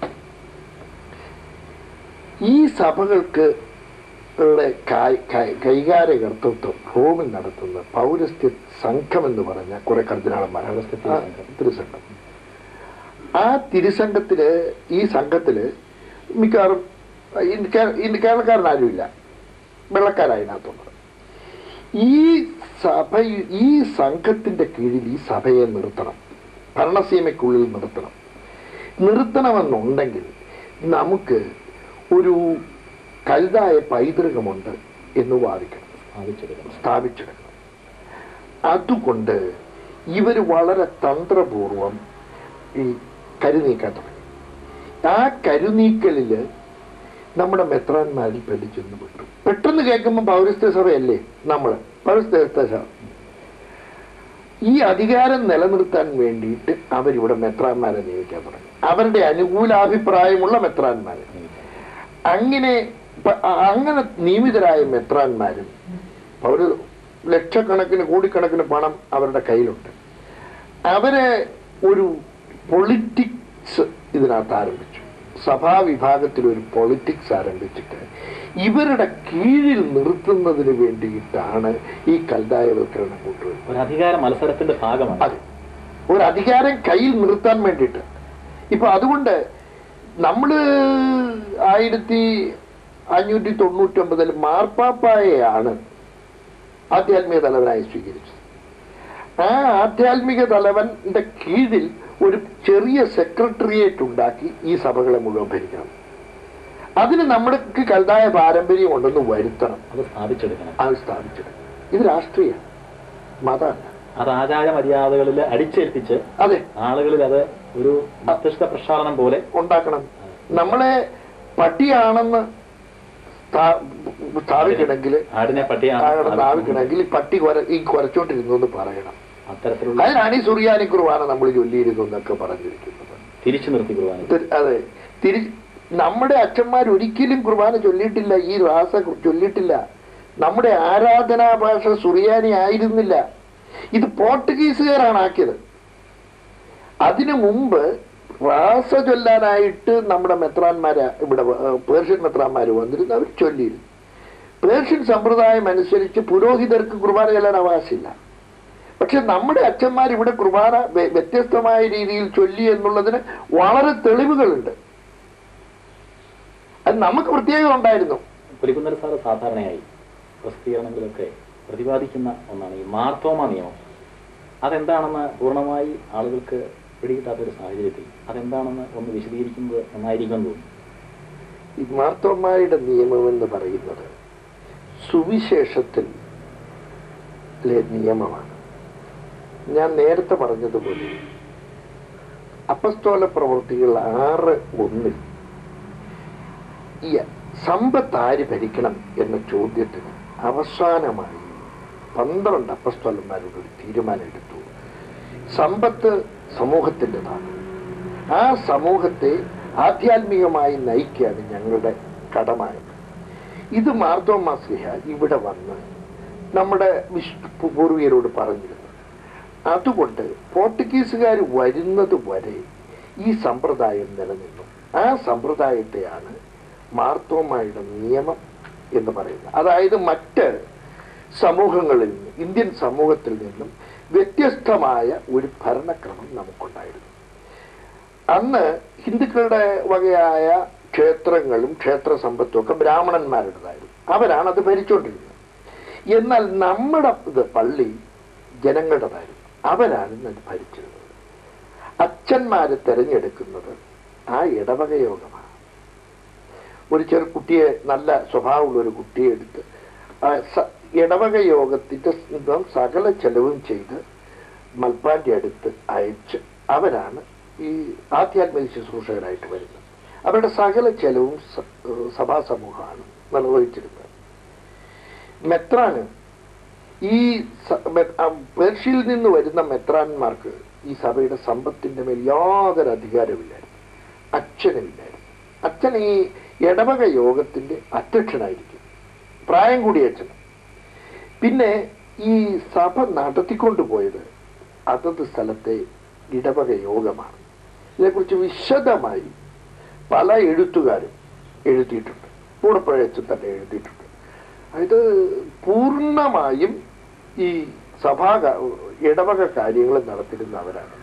ഈ സഭകൾക്ക് ടെ കായ്- കായ്- കൈകാര്യകർത്തൃത്വം റോമിൽ നടത്തുന്ന പൗരസ്ത്യ സംഘം എന്ന് പറഞ്ഞ കുറെ കർദിനാളന്മാരാണ് ആ തിരുസംഘം ആ തിരുസംഘത്തില് ഈ സംഘത്തില് മിക്കവാറും ഇന്ത്യ- ഇന്ത്യ- കേരളക്കാരനാരുമില്ല വെള്ളക്കാരായതിനകത്തുള്ളത് ഈ സഭ ഈ സംഘത്തിന്റെ കീഴിൽ ഈ സഭയെ നിർത്തണം ഭരണസീമയ്ക്കുള്ളിൽ നിർത്തണം നിർത്തണമെന്നുണ്ടെങ്കിൽ നമുക്ക് ഒരു കരുതായ പൈതൃകമുണ്ട് എന്ന് വാദിക്കണം
സാധിച്ചെടുക്കണം
സ്ഥാപിച്ചെടുക്കണം അതുകൊണ്ട് ഇവർ വളരെ തന്ത്രപൂർവം ഈ കരുനീക്കാൻ തുടങ്ങി ആ കരുനീക്കലില് നമ്മുടെ മെത്രാന്മാരിൽ പെട്ട് ചെന്ന് വിട്ടു പെട്ടെന്ന് കേൾക്കുമ്പോൾ പൗരസ്ത്യ സഭയല്ലേ നമ്മൾ പൗരസ്ത്യ സഭ ഈ അധികാരം നിലനിർത്താൻ വേണ്ടിയിട്ട് അവരിവിടെ മെത്രാന്മാരെ നിയമിക്കാൻ തുടങ്ങി അവരുടെ അനുകൂലാഭിപ്രായമുള്ള മെത്രാന്മാരെ അങ്ങനെ പ- അ- അങ്ങനെ നിയമിതരായ മെത്രാന്മാരും പൗര ലക്ഷക്കണക്കിന് കോടിക്കണക്കിന് പണം അവരുടെ കയ്യിലുണ്ട് അവരെ ഒരു പൊളിറ്റിക്സ് ഇതിനകത്ത് ആരംഭിച്ചു സഭാവിഭാഗത്തിൽ ഒരു പൊളിറ്റിക്സ് ആരംഭിച്ചിട്ട് ഇവരുടെ കീഴിൽ നിർത്തുന്നതിന് വേണ്ടിയിട്ടാണ് ഈ കൽതായവൽക്കരണം കൊണ്ടുവരുന്നത്
ഒരു അധികാര മത്സരത്തിന്റെ ഭാഗമാണ്
അതെ ഒരു അധികാരം കയ്യിൽ നിർത്താൻ വേണ്ടിയിട്ട് ഇപ്പൊ അതുകൊണ്ട് നമ്മള് ആയിരത്തി അഞ്ഞൂറ്റി തൊണ്ണൂറ്റൊമ്പതിൽ മാർപ്പാപ്പായെയാണ് ആധ്യാത്മിക തലവനായി സ്വീകരിച്ചത് ആ ആധ്യാത്മിക തലവന്റെ കീഴിൽ ഒരു ചെറിയ സെക്രട്ടേറിയറ്റ് ഉണ്ടാക്കി ഈ സഭകളെ മുഴുവൻ ഭരിക്കണം അതിന് നമ്മൾക്ക് കൽതായ പാരമ്പര്യം ഉണ്ടെന്ന് വരുത്തണം
അത് സ്ഥാപിച്ചെടുക്കണം
അത് സ്ഥാപിച്ചത് ഇത് രാഷ്ട്രീയ മതമല്ല
അത് ആചാര മര്യാദകളിൽ അടിച്ചേൽപ്പിച്ച്
അതെ
ആളുകളിൽ അത് ഒരു മസ്തിഷ്ക പ്രക്ഷാളനം പോലെ
ഉണ്ടാക്കണം നമ്മളെ പട്ടിയാണെന്ന് സ്ഥാ- സ്ഥാപിക്കണമെങ്കിൽ
ആടിനെ പട്ടിയാണ്
ആകണം സ്ഥാപിക്കണമെങ്കിൽ ഈ പട്ടി കുര ഈ കുരച്ചോണ്ടിരുന്നു എന്ന് പറയണം
അത്തരത്തിലുള്ള
അതിനാണ് ഈ സുറിയാനി കുർബാന നമ്മൾ ചൊല്ലിയിരുന്നു എന്നൊക്കെ പറഞ്ഞിരിക്കുന്നത്
തിരിച്ചു നിർത്തി കുർബാന
ഇത് അതെ തിരി നമ്മുടെ അച്ഛന്മാർ ഒരിക്കലും കുർബാന ചൊല്ലിയിട്ടില്ല ഈ രാസ ചൊല്ലിയിട്ടില്ല നമ്മുടെ ആരാധനാ ഭാഷ സുറിയാനി ആയിരുന്നില്ല ഇത് പോർട്ടുഗീസുകാരാണ് ആക്കിയത് അതിനു മുമ്പ് റാസ ചൊല്ലാനായിട്ട് നമ്മുടെ മെത്രാന്മാര് ഇവിടെ ഏഹ്, പേർഷ്യൻ മെത്രാന്മാര് വന്നിരുന്നു അവർ ചൊല്ലിയിരുന്നു പേർഷ്യൻ സമ്പ്രദായം അനുസരിച്ച് പുരോഹിതർക്ക് കുർബാന ചൊല്ലാൻ അവകാശമില്ല പക്ഷെ നമ്മുടെ അച്ഛന്മാർ ഇവിടെ കുർബാന വ്യ- വ്യത്യസ്തമായ രീതിയിൽ ചൊല്ലി എന്നുള്ളതിന് വളരെ തെളിവുകളുണ്ട് അത് നമുക്ക് പ്രത്യേകം ഉണ്ടായിരുന്നു
പുലിക്കുന്നൽ സാറ് സാധാരണയായി പ്രസിദ്ധീകരണങ്ങളിലൊക്കെ പ്രതിപാദിക്കുന്ന ഒന്നാണ് ഈ മാർത്തോമ നിയമം അതെന്താണെന്ന് പൂർണ്ണമായി ആളുകൾക്ക് പിടികിട്ടാത്തൊരു സാഹചര്യത്തിൽ അതെന്താണെന്ന് ഒന്ന് വിശദീകരിക്കുന്നത് നന്നായിരിക്കും എന്ന് തോന്നുന്നു
ഈ മാർത്തോമായുടെ നിയമം എന്ന് പറയുന്നത് സുവിശേഷത്തിൽ നിയമമാണ് ഞാൻ നേരത്തെ പറഞ്ഞതുപോലെ അപ്പസ്തോല പ്രവൃത്തികൾ ആറ് ഒന്നിൽ ഈ സമ്പത്ത് ആര് ഭരിക്കണം എന്ന ചോദ്യത്തിന് അവസാനമായി പന്ത്രണ്ട് അപ്പസ്തോലന്മാരോട് ഒരു തീരുമാനം എടുത്തു സമ്പത്ത് സമൂഹത്തിൻ്റെതാണ് ആ സമൂഹത്തെ ആധ്യാത്മികമായി നയിക്കുകയാണ് ഞങ്ങളുടെ കടമായത് ഇത് മാർത്തോമാസ്ലിഹ ഇവിടെ വന്ന് നമ്മുടെ വിശ് പൂർവികരോട് പറഞ്ഞിരുന്നു അതുകൊണ്ട് പോർട്ടുഗീസുകാർ വരുന്നത് വരെ ഈ സമ്പ്രദായം നിലനിന്നു ആ സമ്പ്രദായത്തെയാണ് മാർത്തോമായുടെ നിയമം എന്ന് പറയുന്നത് അതായത് മറ്റ് സമൂഹങ്ങളിൽ നിന്ന് ഇന്ത്യൻ സമൂഹത്തിൽ നിന്നും വ്യത്യസ്തമായ ഒരു ഭരണക്രമം നമുക്കുണ്ടായിരുന്നു അന്ന് ഹിന്ദുക്കളുടെ വകയായ ക്ഷേത്രങ്ങളും ക്ഷേത്ര സമ്പത്തും ഒക്കെ ബ്രാഹ്മണന്മാരുടേതായിരുന്നു അവരാണ് അത് ഭരിച്ചുകൊണ്ടിരുന്നത് എന്നാൽ നമ്മുടെ ഇത് പള്ളി ജനങ്ങളുടേതായിരുന്നു അവരാണ് ഇന്ന് അത് ഭരിച്ചിരുന്നത് അച്ഛന്മാരെ തെരഞ്ഞെടുക്കുന്നത് ആ ഇടവക യോഗമാണ് ഒരു ചെറു കുട്ടിയെ നല്ല സ്വഭാവമുള്ള ഒരു കുട്ടിയെ എടുത്ത് ആ സ- ഇടവക യോഗത്തിന്റെ സ്വന്തം സകല ചെലവും ചെയ്ത് മൽപ്പാന്റെ അടുത്ത് അയച്ച് അവരാണ് ഈ ആധ്യാത്മിക ശുശ്രൂഷകരായിട്ട് വരുന്നത് അവരുടെ സകല ചെലവും സ- ഏഹ് സഭാ സമൂഹമാണ് നിർവഹിച്ചിരുന്നത് മെത്രാന് ഈ സ- മെ- ആ പേർഷ്യയിൽ നിന്ന് വരുന്ന മെത്രാന്മാർക്ക് ഈ സഭയുടെ സമ്പത്തിന്റെ മേൽ യാതൊരു അധികാരമില്ലായിരുന്നു അച്ഛനുമില്ലായിരുന്നു അച്ഛൻ ഈ ഇടവക യോഗത്തിന്റെ അധ്യക്ഷനായിരിക്കും പ്രായം കൂടിയ അച്ഛൻ പിന്നെ ഈ സഭ നടത്തിക്കൊണ്ടുപോയത് അതത് സ്ഥലത്തെ ഇടവക യോഗമാണ് ഇതിനെക്കുറിച്ച് വിശദമായി പല എഴുത്തുകാരും എഴുതിയിട്ടുണ്ട് കൂടപ്പഴയത്തിൽ തന്നെ എഴുതിയിട്ടുണ്ട് ഇത് പൂർണ്ണമായും ഈ സഭാ ക- ഇടവക കാര്യങ്ങൾ നടത്തിയിരുന്ന അവരാണ്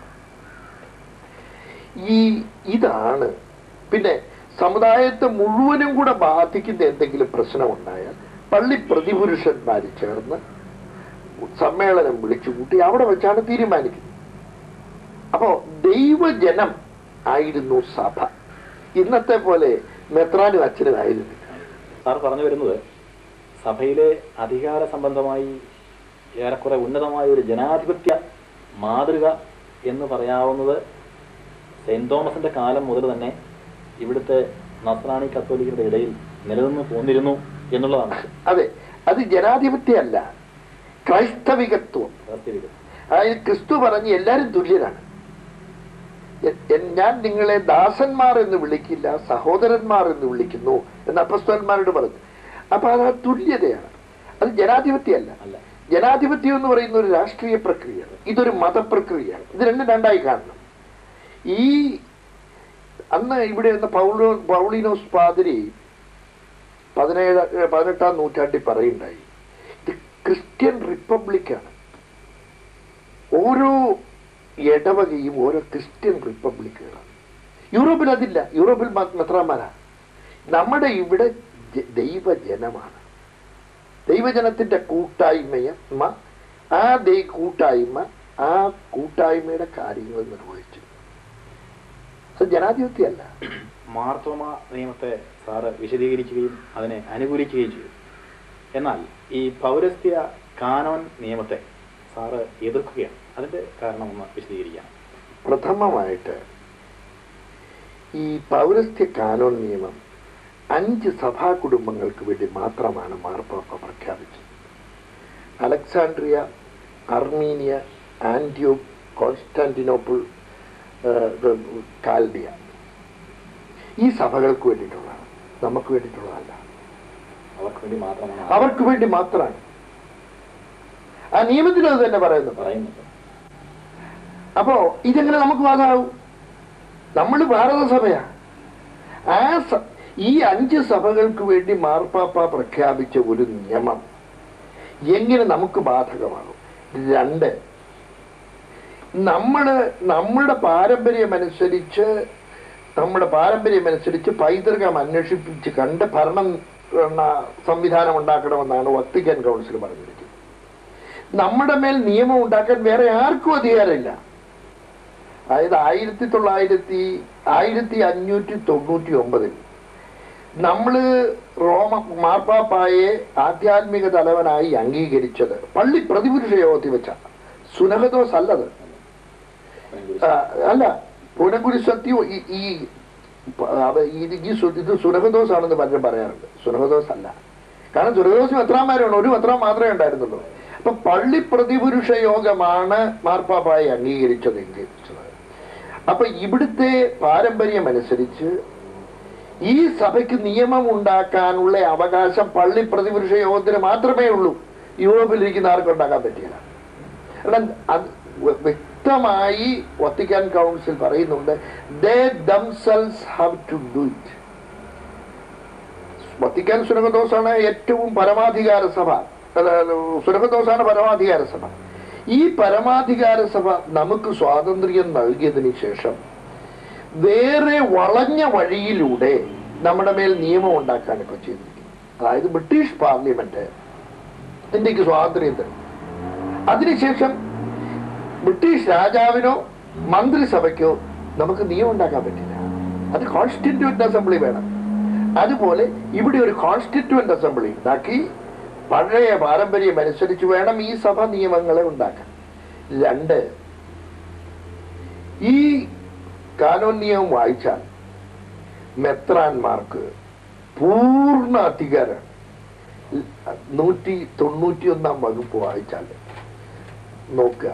ഈ ഇതാണ് പിന്നെ സമുദായത്തെ മുഴുവനും കൂടെ ബാധിക്കുന്ന എന്തെങ്കിലും പ്രശ്നമുണ്ടായാൽ പള്ളി പ്രതിപുരുഷന്മാർ ചേർന്ന് സമ്മേളനം വിളിച്ചുകൂട്ടി അവിടെ വെച്ചാണ് തീരുമാനിക്കുന്നത് അപ്പോ ദൈവജനം ആയിരുന്നു സഭ ഇന്നത്തെ പോലെ മെത്രാനും അച്ഛനും ആയിരുന്നില്ല
സാർ പറഞ്ഞു വരുന്നത് സഭയിലെ അധികാര സംബന്ധമായി ഏറെക്കുറെ ഉന്നതമായ ഒരു ജനാധിപത്യ മാതൃക എന്ന് പറയാവുന്നത് സെന്റ് തോമസിന്റെ കാലം മുതൽ തന്നെ ഇവിടുത്തെ നസ്രാണി കത്തോലിക്കരുടെ ഇടയിൽ നിലനിന്ന് പോന്നിരുന്നു എന്നുള്ളതാണ്
അതെ അത് ജനാധിപത്യമല്ല ക്രൈസ്തവികത്വം
വാസ്തവികം.
അതായത് ക്രിസ്തു പറഞ്ഞ് എല്ലാവരും തുല്യരാണ് എ- എൻ- ഞാൻ നിങ്ങളെ ദാസന്മാർ എന്ന് വിളിക്കില്ല സഹോദരന്മാർ എന്ന് വിളിക്കുന്നു എന്ന് അപ്പസ്തോന്മാരോട് പറഞ്ഞു അപ്പൊ അത് ആ തുല്യതയാണ് അത് ജനാധിപത്യമല്ല
അല്ല
ജനാധിപത്യം എന്ന് പറയുന്ന ഒരു രാഷ്ട്രീയ പ്രക്രിയയാണ് ഇതൊരു മതപ്രക്രിയയാണ് ഇത് രണ്ടും രണ്ടായി കാണണം ഈ അന്ന് ഇവിടെ നിന്ന് പൗലോ പൗളിനോസ് പാതിരി പതിനേഴ് ഏ, പതിനെട്ടാം നൂറ്റാണ്ടിൽ പറയുണ്ടായി ഇത് ക്രിസ്ത്യൻ റിപ്പബ്ലിക്കാണ് ഓരോ ഇടവകയും ഓരോ ക്രിസ്ത്യൻ റിപ്പബ്ലിക്കുകളാണ് യൂറോപ്പിൽ അതില്ല യൂറോപ്പിൽ മ- മെത്രാന്മാരാ നമ്മുടെ ഇവിടെ ജ- ദൈവജനമാണ് ദൈവജനത്തിന്റെ കൂട്ടായ്മ ആ ദൈ കൂട്ടായ്മ ആ കൂട്ടായ്മയുടെ കാര്യങ്ങൾ നിർവഹിച്ചു അത് ജനാധിപത്യമല്ല
മാർത്തോമ നിയമത്തെ സാറ് വിശദീകരിക്കുകയും അതിനെ അനുകൂലിക്കുകയും ചെയ്തു എന്നാൽ ഈ പൗരസ്ത്യ കാനോൻ നിയമത്തെ സാറ് എതിർക്കുകയാണ് അതിന്റെ കാരണം ഒന്ന് വിശദീകരിക്കാം
പ്രഥമമായിട്ട് ഈ പൗരസ്ത്യ കാനോൻ നിയമം അഞ്ച് സഭാ കുടുംബങ്ങൾക്ക് വേണ്ടി മാത്രമാണ് മാർപ്പാപ്പ പ്രഖ്യാപിച്ചത് അലക്സാണ്ട്രിയ അർമീനിയ ആന്റിയോ കോൺസ്റ്റാന്റിനോപ്പിൾ ഏഹ്, കാൽഡിയ ഈ സഭകൾക്ക് വേണ്ടിയിട്ടുള്ളതാണ് നമുക്ക് വേണ്ടിയിട്ടുള്ളതല്ല
അവർക്ക് വേണ്ടി മാത്രമാണ്
അവർക്ക് വേണ്ടി മാത്രമാണ് ആ നിയമത്തിൽ അത് തന്നെ പറയുന്നത്
പറയുന്നത്
അപ്പോ ഇതെങ്ങനെ നമുക്ക് ബാധകമാവും നമ്മൾ ഭാരതസഭയാ ആ സ- ഈ അഞ്ച് സഭകൾക്ക് വേണ്ടി മാർപ്പാപ്പ പ്രഖ്യാപിച്ച ഒരു നിയമം എങ്ങനെ നമുക്ക് ബാധകമാകും രണ്ട് നമ്മള് നമ്മുടെ പാരമ്പര്യമനുസരിച്ച് നമ്മുടെ പാരമ്പര്യമനുസരിച്ച് പൈതൃകം അന്വേഷിപ്പിച്ച് കണ്ട് ഭരണം എന്ന സംവിധാനം ഉണ്ടാക്കണമെന്നാണ് വത്തിക്കാൻ കൗൺസിൽ പറഞ്ഞിരിക്കുന്നത് നമ്മുടെ മേൽ നിയമം ഉണ്ടാക്കാൻ വേറെ ആർക്കും അധികാരമില്ല അതായത് ആയിരത്തി തൊള്ളായിരത്തി ആയിരത്തി അഞ്ഞൂറ്റി തൊണ്ണൂറ്റി ഒമ്പതിൽ നമ്മള് റോമ മാർപ്പാപ്പായെ ആധ്യാത്മിക തലവനായി അംഗീകരിച്ചത് പള്ളി പ്രതിപുരുഷ യോഗത്തിൽ വെച്ച സുനഹദോസ് അല്ലത് ആ, അല്ല പൂനക്കുരി സത്യം ഈ- ഈ പ- അവ- ഇത് ഈ സു- ഇത് സുനഹദോസ് ആണെന്ന് പലരും പറയാറുണ്ട് സുനഹദോസ് അല്ല കാരണം സുനഹദോസ് മെത്രാന്മാരാണ് ഒരു മെത്രാൻ മാത്രമേ ഉണ്ടായിരുന്നുള്ളൂ അപ്പൊ പള്ളി പ്രതിപുരുഷ യോഗമാണ് മാർപ്പാപ്പായി അംഗീകരിച്ചതെങ്കിൽ അപ്പൊ ഇവിടുത്തെ പാരമ്പര്യം അനുസരിച്ച് ഈ സഭയ്ക്ക് നിയമം ഉണ്ടാക്കാനുള്ള അവകാശം പള്ളി പ്രതിപുരുഷ യോഗത്തിന് മാത്രമേ ഉള്ളൂ യൂറോപ്പിലിരിക്കുന്ന ആർക്കും ഉണ്ടാക്കാൻ പറ്റില്ല കാരണം അത് വ്യ- വ്യക്തമായി വത്തിക്കാൻ കൗൺസിൽ പറയുന്നുണ്ട് they themselves have to do it Vatican സുനകദോസാണ് ഏറ്റവും പരമാധികാര സഭ അതായത് സുനകദോസാണ് പരമാധികാര സഭ ഈ പരമാധികാര സഭ നമുക്ക് സ്വാതന്ത്ര്യം നൽകിയതിന് ശേഷം വേറെ വളഞ്ഞ വഴിയിലൂടെ നമ്മുടെ മേൽ നിയമം ഉണ്ടാക്കാൻ ഇപ്പൊ ചെയ്തിരിക്കുന്നു അതായത് ബ്രിട്ടീഷ് പാർലമെന്റ് ഇന്ത്യക്ക് സ്വാതന്ത്ര്യം തരും അതിനുശേഷം ബ്രിട്ടീഷ് രാജാവിനോ മന്ത്രിസഭയ്ക്കോ നമുക്ക് നിയമം ഉണ്ടാക്കാൻ പറ്റില്ല അത് കോൺസ്റ്റിറ്റ്യൂവന്റ് അസംബ്ലി വേണം അതുപോലെ ഇവിടെ ഒരു കോൺസ്റ്റിറ്റ്യൂവന്റ് അസംബ്ലി ഉണ്ടാക്കി പഴയ പാരമ്പര്യം അനുസരിച്ച് വേണം ഈ സഭ നിയമങ്ങളെ ഉണ്ടാക്കാൻ രണ്ട് ഈ കാനോൻ നിയമം വായിച്ചാൽ മെത്രാന്മാർക്ക് പൂർണ്ണ അധികാരം നൂറ്റി തൊണ്ണൂറ്റി ഒന്നാം വകുപ്പ് വായിച്ചാൽ നോക്കുക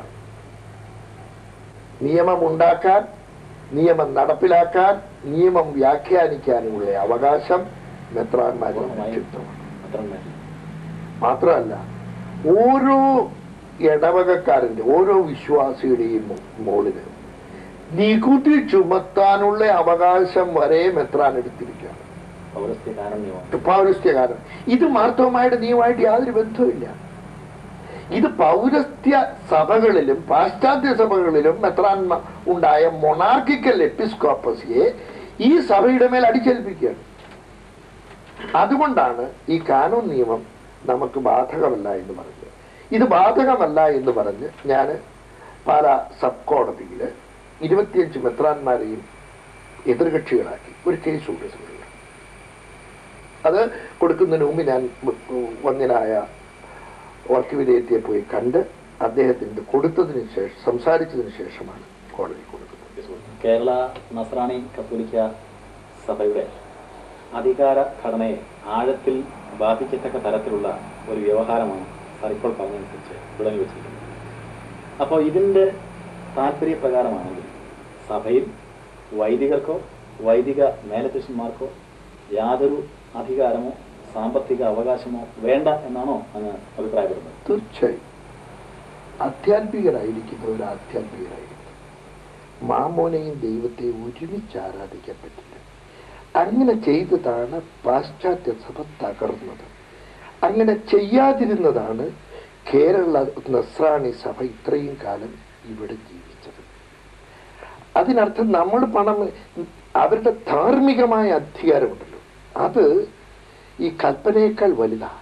നിയമം ഉണ്ടാക്കാൻ നിയമം നടപ്പിലാക്കാൻ നിയമം വ്യാഖ്യാനിക്കാനുമുള്ള അവകാശം മെത്രാന്മാരുടെ നേതൃത്വമാണ്
അത്ര മതി.
മാത്രമല്ല ഓരോ ഇടവകക്കാരന്റെ ഓരോ വിശ്വാസിയുടെയും മു- മുകളില് നികുതി ചുമത്താനുള്ള അവകാശം വരെ മെത്രാൻ എടുത്തിരിക്കുകയാണ്
പൗരസ്ത്യ കാനോൻ നിയമം
പൗരസ്ത്യകാരൻ ഇത് മാർത്തവമായിട്ട് നിയമമായിട്ട് യാതൊരു ബന്ധവുമില്ല ഇത് പൗരസ്ത്യ സഭകളിലും പാശ്ചാത്യ സഭകളിലും മെത്രാൻമ ഉണ്ടായ മൊണാർക്കിക്കൽ എപ്പിസ്കോപ്പസിയെ ഈ സഭയുടെ മേൽ അടിച്ചേൽപ്പിക്കുകയാണ് അതുകൊണ്ടാണ് ഈ കാനൂൻ നിയമം നമുക്ക് ബാധകമല്ല എന്ന് പറഞ്ഞത് ഇത് ബാധകമല്ല എന്ന് പറഞ്ഞ് ഞാൻ പല സബ് കോടതിയിൽ ഇരുപത്തിയഞ്ച് മെത്രാന്മാരെയും എതിർകക്ഷികളാക്കി ഒരു കേസ് കൊടുത്തിട്ടുണ്ട് അത് കൊടുക്കുന്നതിന് മുമ്പ് ഞാൻ വന്നിനായ വർക്ക് വിധേയത്തെ പോയി കണ്ട് അദ്ദേഹത്തിന് കൊടുത്തതിന് ശേഷം സംസാരിച്ചതിന് ശേഷമാണ് കോടതി കൊടുക്കുന്നത്
കേരള നസ്രാണി കത്തോലിക്ക സഭയുടെ അധികാര ഘടനയെ ആഴത്തിൽ ബാധിക്കത്തക്ക തരത്തിലുള്ള ഒരു വ്യവഹാരമാണ് സാർ ഇപ്പോൾ പറഞ്ഞതനുസരിച്ച് തുടങ്ങി വെച്ചിരിക്കുന്നത് അപ്പോൾ ഇതിൻ്റെ താല്പര്യപ്രകാരമാണെങ്കിൽ സഭയിൽ വൈദികർക്കോ വൈദിക മേലധ്യക്ഷന്മാർക്കോ യാതൊരു അധികാരമോ സാമ്പത്തിക അവകാശമോ വേണ്ട എന്നാണോ അങ്ങ് അഭിപ്രായപ്പെടുന്നത്
തീർച്ചയായും ആധ്യാത്മികരായിരിക്കുന്നവർ ആധ്യാത്മികരായിരിക്കും മാമോനെയും ദൈവത്തെയും ഒരുമിച്ച് ആരാധിക്കാൻ പറ്റില്ല അങ്ങനെ ചെയ്തതാണ് പാശ്ചാത്യ സഭ തകർന്നത് അങ്ങനെ ചെയ്യാതിരുന്നതാണ് കേരള നസ്രാണി സഭ ഇത്രയും കാലം ഇവിടെ ജീവിച്ചത് അതിനർത്ഥം നമ്മൾ പണം അവരുടെ ധാർമ്മികമായ അധികാരമുണ്ടല്ലോ അത് ഈ കൽപ്പനയേക്കാൾ വലുതാണ്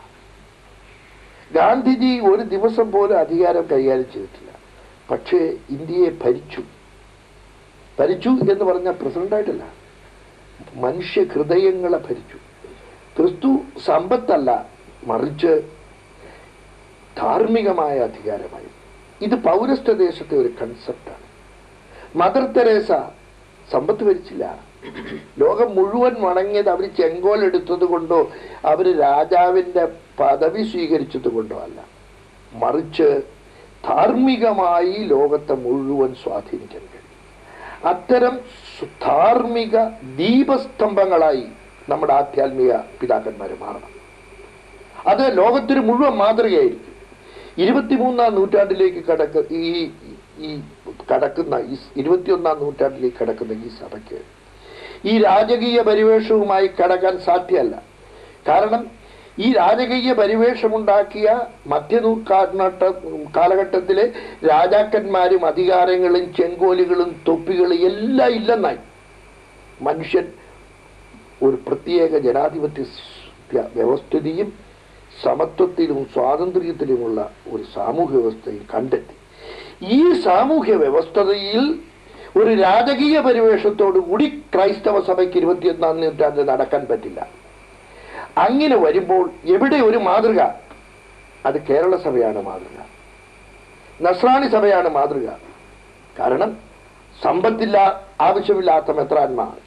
ഗാന്ധിജി ഒരു ദിവസം പോലും അധികാരം കൈകാര്യം ചെയ്തിട്ടില്ല പക്ഷേ ഇന്ത്യയെ ഭരിച്ചു ഭരിച്ചു എന്ന് പറഞ്ഞാൽ പ്രസിഡന്റായിട്ടല്ല മനുഷ്യ ഹൃദയങ്ങളെ ഭരിച്ചു ക്രിസ്തു സമ്പത്തല്ല മറിച്ച് ധാർമ്മികമായ അധികാരമായി ഇത് പൗരസ്ത്യ ദേശത്തെ ഒരു കൺസെപ്റ്റാണ് മദർ തെരേസ സമ്പത്ത് ഭരിച്ചില്ല ലോകം മുഴുവൻ വണങ്ങിയത് അവർ ചെങ്കോലെടുത്തത് കൊണ്ടോ അവർ രാജാവിൻ്റെ പദവി സ്വീകരിച്ചത് കൊണ്ടോ അല്ല മറിച്ച് ധാർമ്മികമായി ലോകത്തെ മുഴുവൻ സ്വാധീനിക്കാൻ കഴിയും അത്തരം സു- ധാർമ്മിക ദീപസ്തംഭങ്ങളായി നമ്മുടെ ആധ്യാത്മിക പിതാക്കന്മാർ മാറണം അത് ലോകത്തിന് മുഴുവൻ മാതൃകയായിരിക്കും ഇരുപത്തിമൂന്നാം നൂറ്റാണ്ടിലേക്ക് കടക്ക ഈ ഈ കടക്കുന്ന ഈ ഇരുപത്തിയൊന്നാം നൂറ്റാണ്ടിലേക്ക് കടക്കുന്ന ഈ സഭയ്ക്ക് ഈ രാജകീയ പരിവേഷവുമായി കടക്കാൻ സാധ്യമല്ല കാരണം ഈ രാജകീയ പരിവേഷമുണ്ടാക്കിയ മധ്യനൂറ്റാട്ട കാലഘട്ടത്തിലെ രാജാക്കന്മാരും അധികാരങ്ങളും ചെങ്കോലുകളും തൊപ്പികളും എല്ലാം ഇല്ലെന്നായി മനുഷ്യൻ ഒരു പ്രത്യേക ജനാധിപത്യ സ് വ്യവസ്ഥിതിയും സമത്വത്തിലും സ്വാതന്ത്ര്യത്തിലുമുള്ള ഒരു സാമൂഹ്യ വ്യവസ്ഥയും കണ്ടെത്തി ഈ സാമൂഹ്യ വ്യവസ്ഥതയിൽ ഒരു രാജകീയ പരിവേഷത്തോടു കൂടി ക്രൈസ്തവ സഭയ്ക്ക് ഇരുപത്തിയൊന്നാം നൂറ്റാണ്ടിൽ നടക്കാൻ പറ്റില്ല അങ്ങനെ വരുമ്പോൾ എവിടെ ഒരു മാതൃക അത് കേരള സഭയാണ് മാതൃക നസ്രാണി സഭയാണ് മാതൃക കാരണം സമ്പത്തില്ല ആവശ്യമില്ലാത്ത മെത്രാന്മാർ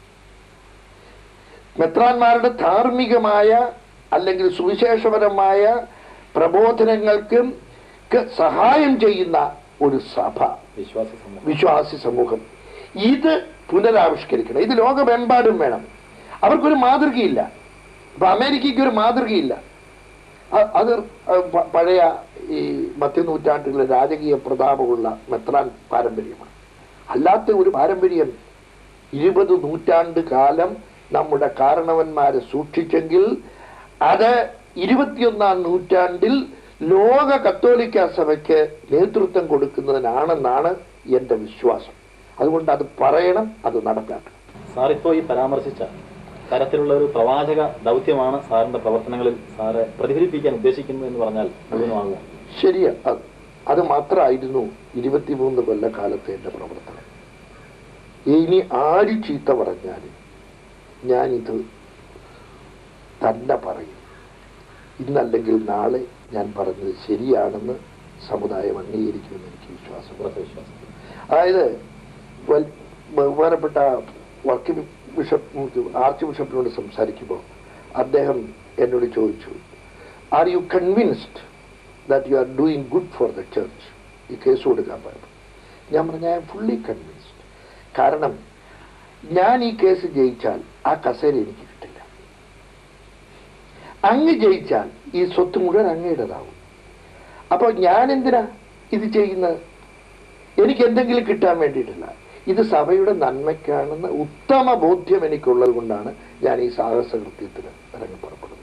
മെത്രാന്മാരുടെ ധാർമ്മികമായ അല്ലെങ്കിൽ സുവിശേഷപരമായ പ്രബോധനങ്ങൾക്കും ക്ക് സഹായം ചെയ്യുന്ന ഒരു സഭ
വിശ്വാസ സമൂഹം
വിശ്വാസി സമൂഹം ഇത് പുനരാവിഷ്കരിക്കണം ഇത് ലോകമെമ്പാടും വേണം അവർക്കൊരു മാതൃകയില്ല ഇപ്പൊ അമേരിക്കയ്ക്ക് ഒരു മാതൃകയില്ല അ- അത് പ- പഴയ ഈ മധ്യനൂറ്റാണ്ടിലെ രാജകീയ പ്രതാപമുള്ള മെത്രാൻ പാരമ്പര്യമാണ് അല്ലാത്ത ഒരു പാരമ്പര്യം ഇരുപത് നൂറ്റാണ്ട് കാലം നമ്മുടെ കാരണവന്മാരെ സൂക്ഷിച്ചെങ്കിൽ അത് ഇരുപത്തിയൊന്നാം നൂറ്റാണ്ടിൽ ലോക കത്തോലിക്ക സഭയ്ക്ക് നേതൃത്വം കൊടുക്കുന്നതിനാണെന്നാണ് എൻ്റെ വിശ്വാസം അതുകൊണ്ട് അത് പറയണം അത് നടപ്പാക്കണം
സാർ ഇപ്പോൾ ഈ പരാമർശിച്ച തരത്തിലുള്ള ഒരു പ്രവാചക ദൗത്യമാണ് സാറിന്റെ പ്രവർത്തനങ്ങളിൽ സാറ് പ്രതിഫലിപ്പിക്കാൻ ഉദ്ദേശിക്കുന്നത് എന്ന് പറഞ്ഞാൽ മുഴുവനാകുമോ
ശരിയാ അത് അത് മാത്രമായിരുന്നു ഇരുപത്തിമൂന്ന് കൊല്ലക്കാലത്തെ എൻ്റെ പ്രവർത്തനം ഇനി ആര് ചീത്ത പറഞ്ഞാലും ഞാനിത് തന്നെ പറയും ഇന്നല്ലെങ്കിൽ നാളെ ഞാൻ പറഞ്ഞത് ശരിയാണെന്ന് സമുദായം അംഗീകരിക്കുമെന്ന് എനിക്ക് വിശ്വാസം
ഉറച്ച വിശ്വാസം
അതായത് വൽ- ബഹുമാനപ്പെട്ട വർക്ക് ബിഷപ്പ് ആർച്ച് ബിഷപ്പിനോട് സംസാരിക്കുമ്പോൾ അദ്ദേഹം എന്നോട് ചോദിച്ചു are you convinced that you are doing good for the church ഈ കേസ് കൊടുക്കാൻ പറഞ്ഞു ഞാൻ പറഞ്ഞു ഐ എം ഫുള്ളി കൺവിൻസ്ഡ് കാരണം ഞാൻ ഈ കേസ് ജയിച്ചാൽ ആ കസേര എനിക്ക് കിട്ടില്ല അങ്ങ് ജയിച്ചാൽ ഈ സ്വത്ത് മുഴുവൻ അങ്ങയുടേതാവും അപ്പോൾ ഞാൻ എന്തിനാ ഇത് ചെയ്യുന്നത് എനിക്ക് എന്തെങ്കിലും കിട്ടാൻ വേണ്ടിയിട്ടില്ല ഇത് സഭയുടെ നന്മയ്ക്കാണെന്ന് ഉത്തമ ബോധ്യം എനിക്കുള്ളത് കൊണ്ടാണ് ഞാൻ ഈ സാഹസ കൃത്യത്തിന് ഇറങ്ങി പുറപ്പെടുന്നത്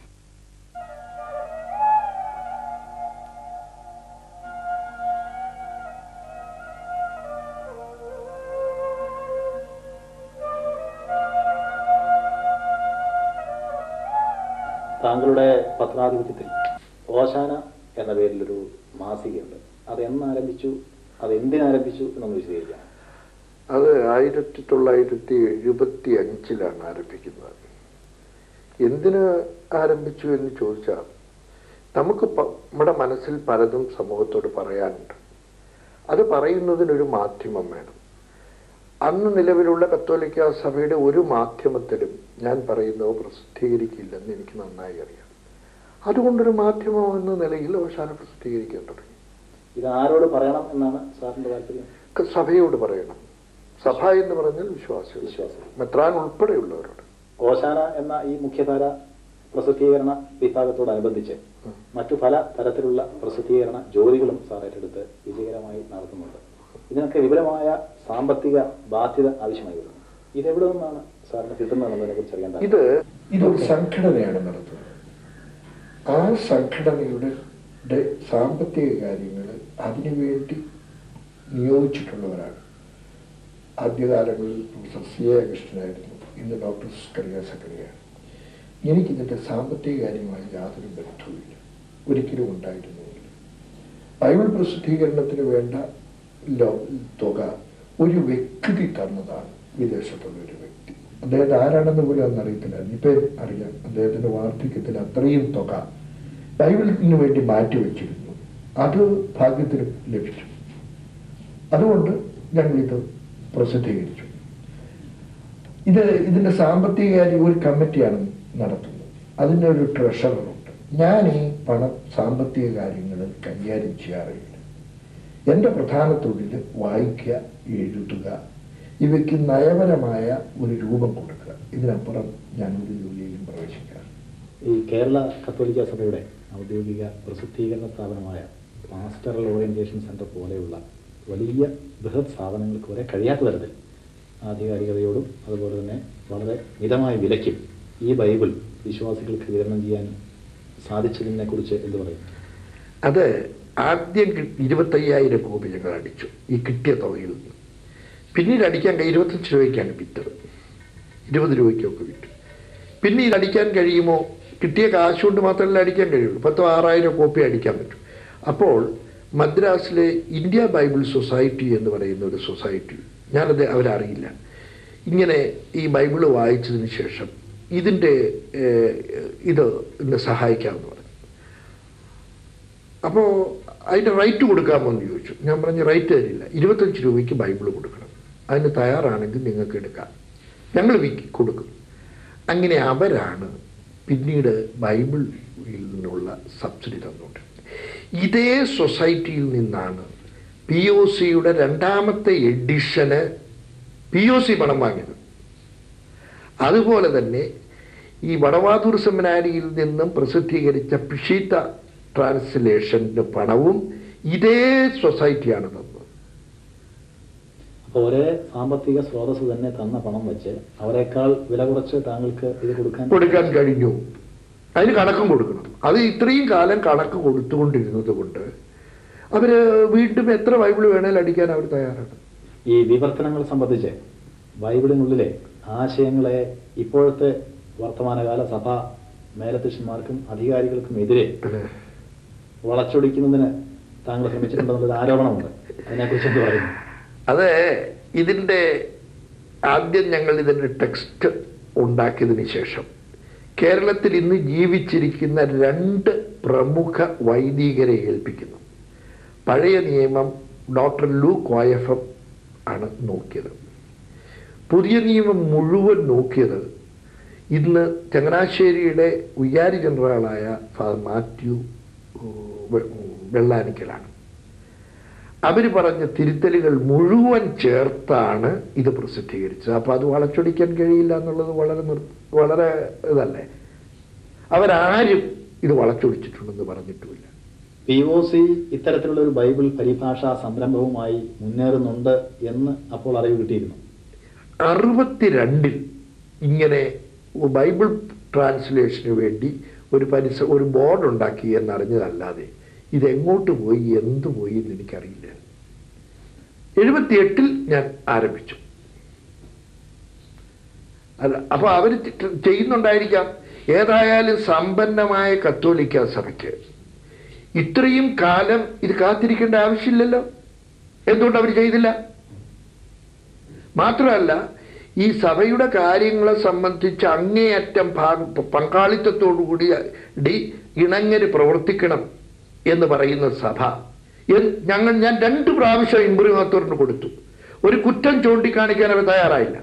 താങ്കളുടെ പത്രാധിപത്യത്തിൽ ഓശാന എന്ന പേരിലൊരു മാസികയുണ്ട് അത് എന്ന് ആരംഭിച്ചു അത് എന്തിനാരംഭിച്ചു എന്നൊന്ന് വിശദീകരിക്കാം
അത് ആയിരത്തി തൊള്ളായിരത്തി എഴുപത്തി അഞ്ചിലാണ് ആരംഭിക്കുന്നത് എന്തിന് ആരംഭിച്ചു എന്ന് ചോദിച്ചാൽ നമുക്ക് പ- നമ്മുടെ മനസ്സിൽ പലതും സമൂഹത്തോട് പറയാനുണ്ട് അത് പറയുന്നതിനൊരു മാധ്യമം വേണം അന്ന് നിലവിലുള്ള കത്തോലിക്ക സഭയുടെ ഒരു മാധ്യമത്തിലും ഞാൻ പറയുന്നത് പ്രസിദ്ധീകരിക്കില്ലെന്ന് എനിക്ക് നന്നായി അറിയാം അതുകൊണ്ടൊരു മാധ്യമം എന്ന നിലയിൽ അവസാനം പ്രസിദ്ധീകരിക്കാൻ തുടങ്ങി
ഇത് ആരോട് പറയണം എന്നാണ് സാറിന്റെ താല്പര്യം
ക- സഭയോട് പറയണം സഭ എന്ന് പറഞ്ഞാൽ വിശ്വാസികൾ
വിശ്വാസം
മെത്രാൻ ഉൾപ്പെടെയുള്ളവരോട്
ഓശാന എന്ന ഈ മുഖ്യധാര പ്രസിദ്ധീകരണ വിഭാഗത്തോടനുബന്ധിച്ച് മറ്റു പല തരത്തിലുള്ള പ്രസിദ്ധീകരണ ജോലികളും സാർ ഏറ്റെടുത്ത് വിജയകരമായി നടത്തുന്നുണ്ട് ഇതിനൊക്കെ വിപുലമായ സാമ്പത്തിക ബാധ്യത ആവശ്യമായി വരുന്നു ഇതെവിടെ നിന്നാണ് സാറിന് കിട്ടുന്നതെന്നതിനെ കുറിച്ച് അറിയാൻ താല്പര്യം.
ഇത് ഇതൊരു സംഘടനയാണ് നടത്തുന്നത് ആ സംഘടനയുടെ ടെ സാമ്പത്തിക കാര്യങ്ങൾ അതിനുവേണ്ടി നിയോഗിച്ചിട്ടുള്ളവരാണ് ആദ്യകാലങ്ങളിൽ പ്രൊഫസർ സി എ കൃഷ്ണനായിരുന്നു ഇന്ന് ഡോക്ടർ സ്കറിയ സക്കറിയാണ് എനിക്കിതിൻ്റെ സാമ്പത്തിക കാര്യമായി യാതൊരു ബന്ധവുമില്ല ഒരിക്കലും ഉണ്ടായിരുന്നുമില്ല ബൈബിൾ പ്രസിദ്ധീകരണത്തിന് വേണ്ട ലോ- തുക ഒരു വ്യക്തി തന്നതാണ് വിദേശത്തുള്ള ഒരു വ്യക്തി അദ്ദേഹത്തെ ആരാണെന്ന് പോലും അന്ന് അറിയത്തില്ലായിരുന്നു ഇപ്പം അറിയാം അദ്ദേഹത്തിന്റെ വാർദ്ധക്യത്തിൽ അത്രയും തുക ബൈബിളിന് വേണ്ടി മാറ്റിവെച്ചിരുന്നു അത് ഭാഗ്യത്തിന് ലഭിച്ചു അതുകൊണ്ട് ഞങ്ങളിത് പ്രസിദ്ധീകരിച്ചു ഇത് ഇതിന്റെ സാമ്പത്തിക കാര്യം ഒരു കമ്മിറ്റിയാണ് നടത്തുന്നത് അതിൻ്റെ ഒരു ട്രഷററുണ്ട് ഞാൻ ഈ പണം സാമ്പത്തിക കാര്യങ്ങൾ കൈകാര്യം ചെയ്യാറില്ല എൻ്റെ പ്രധാന തൊഴിൽ വായിക്കുക എഴുതുക ഇവയ്ക്ക് നയപരമായ ഒരു രൂപം കൊടുക്കുക ഇതിനപ്പുറം ഞാൻ ഒരു ജോലിയിലും പ്രവേശിക്കാറ്
ഈ കേരള കത്തോലിക്ക സഭയുടെ ഔദ്യോഗിക പ്രസിദ്ധീകരണ സ്ഥാപനമായ മാസ്റ്ററൽ ഓറിയന്റേഷൻ സെന്റർ പോലെയുള്ള വലിയ ബൃഹത് സ്ഥാപനങ്ങൾക്ക് വരെ കഴിയാത്ത തരത്തിൽ ആധികാരികതയോടും അതുപോലെ തന്നെ വളരെ മിതമായ വിലയ്ക്കും ഈ ബൈബിൾ വിശ്വാസികൾക്ക് വിതരണം ചെയ്യാൻ സാധിച്ചതിനെ കുറിച്ച് എന്ത് പറയും
അത് ആദ്യം കി- ഇരുപത്തയ്യായിരം കോപ്പി ഞങ്ങൾ അടിച്ചു ഈ കിട്ടിയ തുകയിൽ നിന്ന് പിന്നീട് അടിക്കാൻ കഴി- ഇരുപത്തഞ്ച് രൂപയ്ക്കാണ് വിറ്റത് ഇരുപത് രൂപയ്ക്കൊക്കെ വിറ്റു പിന്നെ ഇത് അടിക്കാൻ കഴിയുമോ കിട്ടിയ കാശ് കൊണ്ട് മാത്രമല്ല അടിക്കാൻ കഴിയുള്ളൂ പത്തോ ആറായിരം കോപ്പി അടിക്കാൻ പറ്റും അപ്പോൾ മദ്രാസിലെ ഇന്ത്യ ബൈബിൾ സൊസൈറ്റി എന്ന് പറയുന്ന ഒരു സൊസൈറ്റി ഞാനത് അവരറിയില്ല ഇങ്ങനെ ഈ ബൈബിള് വായിച്ചതിന് ശേഷം ഇതിൻ്റെ ഏഹ്, ഇത് എന്നെ സഹായിക്കാമെന്ന് പറഞ്ഞു അപ്പോൾ അതിൻ്റെ റൈറ്റ് കൊടുക്കാമോ എന്ന് ചോദിച്ചു ഞാൻ പറഞ്ഞു റൈറ്റ് തരില്ല ഇരുപത്തഞ്ച് രൂപയ്ക്ക് ബൈബിൾ കൊടുക്കണം അതിന് തയ്യാറാണെങ്കിൽ നിങ്ങൾക്ക് എടുക്കാം ഞങ്ങൾ വിക്കി കൊടുക്കും അങ്ങനെ അവരാണ് പിന്നീട് ബൈബിളിൽ നിന്നുള്ള സബ്സിഡി തന്നുകൊണ്ടിരുന്നത് ഇതേ സൊസൈറ്റിയിൽ നിന്നാണ് പി ഒ സിയുടെ രണ്ടാമത്തെ എഡിഷന് പി ഒ സി പണം വാങ്ങിയത് അതുപോലെ തന്നെ ഈ വടവാതൂർ സെമിനാരിയിൽ നിന്നും പ്രസിദ്ധീകരിച്ച പിഷീത്ത ട്രാൻസ്ലേഷൻ്റെ പണവും ഇതേ സൊസൈറ്റിയാണ് തന്നത്
അപ്പോൾ ഒരേ സാമ്പത്തിക സ്രോതസ് തന്നെ തന്ന പണം വെച്ച് അവരെക്കാൾ വില കുറച്ച് താങ്കൾക്ക് ഇത് കൊടുക്കാൻ
കൊടുക്കാൻ കഴിഞ്ഞു അതിന് കണക്കും കൊടുക്കണം അത് ഇത്രയും കാലം കണക്ക് കൊടുത്തുകൊണ്ടിരുന്നത് കൊണ്ട് അവര് വീണ്ടും എത്ര ബൈബിൾ വേണേലും അടിക്കാൻ അവർ തയ്യാറാണ്
ഈ വിവർത്തനങ്ങൾ സംബന്ധിച്ച് ബൈബിളിനുള്ളിലെ ആശയങ്ങളെ ഇപ്പോഴത്തെ വർത്തമാനകാല സഭ മേലധ്യക്ഷന്മാർക്കും അധികാരികൾക്കും എതിരെ വളച്ചൊടിക്കുന്നതിന് താങ്കൾ ശ്രമിച്ചിട്ടുണ്ടെന്നുള്ളൊരു ആരോപണമുണ്ട് അതിനെക്കുറിച്ച് എന്ത് പറയുന്നു
അത് ഇതിൻ്റെ ആദ്യം ഞങ്ങൾ ഇതിൻ്റെ ടെക്സ്റ്റ് ഉണ്ടാക്കിയതിന് ശേഷം കേരളത്തിൽ ഇന്ന് ജീവിച്ചിരിക്കുന്ന രണ്ട് പ്രമുഖ വൈദികരെ ഏൽപ്പിക്കുന്നു പഴയ നിയമം ഡോക്ടർ ലൂ കോയഫം ആണ് നോക്കിയത് പുതിയ നിയമം മുഴുവൻ നോക്കിയത് ഇന്ന് ചങ്ങനാശ്ശേരിയുടെ ഉയ്യാരി ജനറലായ ഫാദർ മാത്യു ഉം, വെ- വെള്ളാനിക്കലാണ് അവർ പറഞ്ഞ തിരുത്തലുകൾ മുഴുവൻ ചേർത്താണ് ഇത് പ്രസിദ്ധീകരിച്ചത് അപ്പോൾ അത് വളച്ചൊടിക്കാൻ കഴിയില്ല എന്നുള്ളത് വളരെ നിർ വളരെ ഇതല്ലേ അവരാരും ഇത് വളച്ചൊടിച്ചിട്ടുണ്ടെന്ന് പറഞ്ഞിട്ടുമില്ല
പി ഒ സി ഇത്തരത്തിലുള്ള ഒരു ബൈബിൾ പരിഭാഷാ സംരംഭവുമായി മുന്നേറുന്നുണ്ട് എന്ന് അപ്പോൾ അറിവ് കിട്ടിയിരുന്നു
അറുപത്തിരണ്ടിൽ ഇങ്ങനെ ബൈബിൾ ട്രാൻസ്ലേഷന് വേണ്ടി ഒരു പരിസ ഒരു ബോർഡ് ഉണ്ടാക്കി എന്നറിഞ്ഞതല്ലാതെ ഇതെങ്ങോട്ട് പോയി എന്ത് പോയി എന്ന് എനിക്കറിയില്ല എഴുപത്തിയെട്ടിൽ ഞാൻ ആരംഭിച്ചു അല്ല അപ്പൊ അവർ ചെയ്യുന്നുണ്ടായിരിക്കാം ഏതായാലും സമ്പന്നമായ കത്തോലിക്ക സഭയ്ക്ക് ഇത്രയും കാലം ഇത് കാത്തിരിക്കേണ്ട ആവശ്യമില്ലല്ലോ എന്തുകൊണ്ട് അവർ ചെയ്തില്ല മാത്രമല്ല ഈ സഭയുടെ കാര്യങ്ങളെ സംബന്ധിച്ച് അങ്ങേയറ്റം ഭാഗ- പങ്കാളിത്തത്തോടുകൂടി ഡി ഇണങ്ങര് പ്രവർത്തിക്കണം എന്ന് പറയുന്ന സഭ എൻ- ഞങ്ങൾ ഞാൻ രണ്ട് പ്രാവശ്യം ഇമ്പ്രിമാത്തോറിന് കൊടുത്തു ഒരു കുറ്റം ചൂണ്ടിക്കാണിക്കാൻ അവർ തയ്യാറായില്ല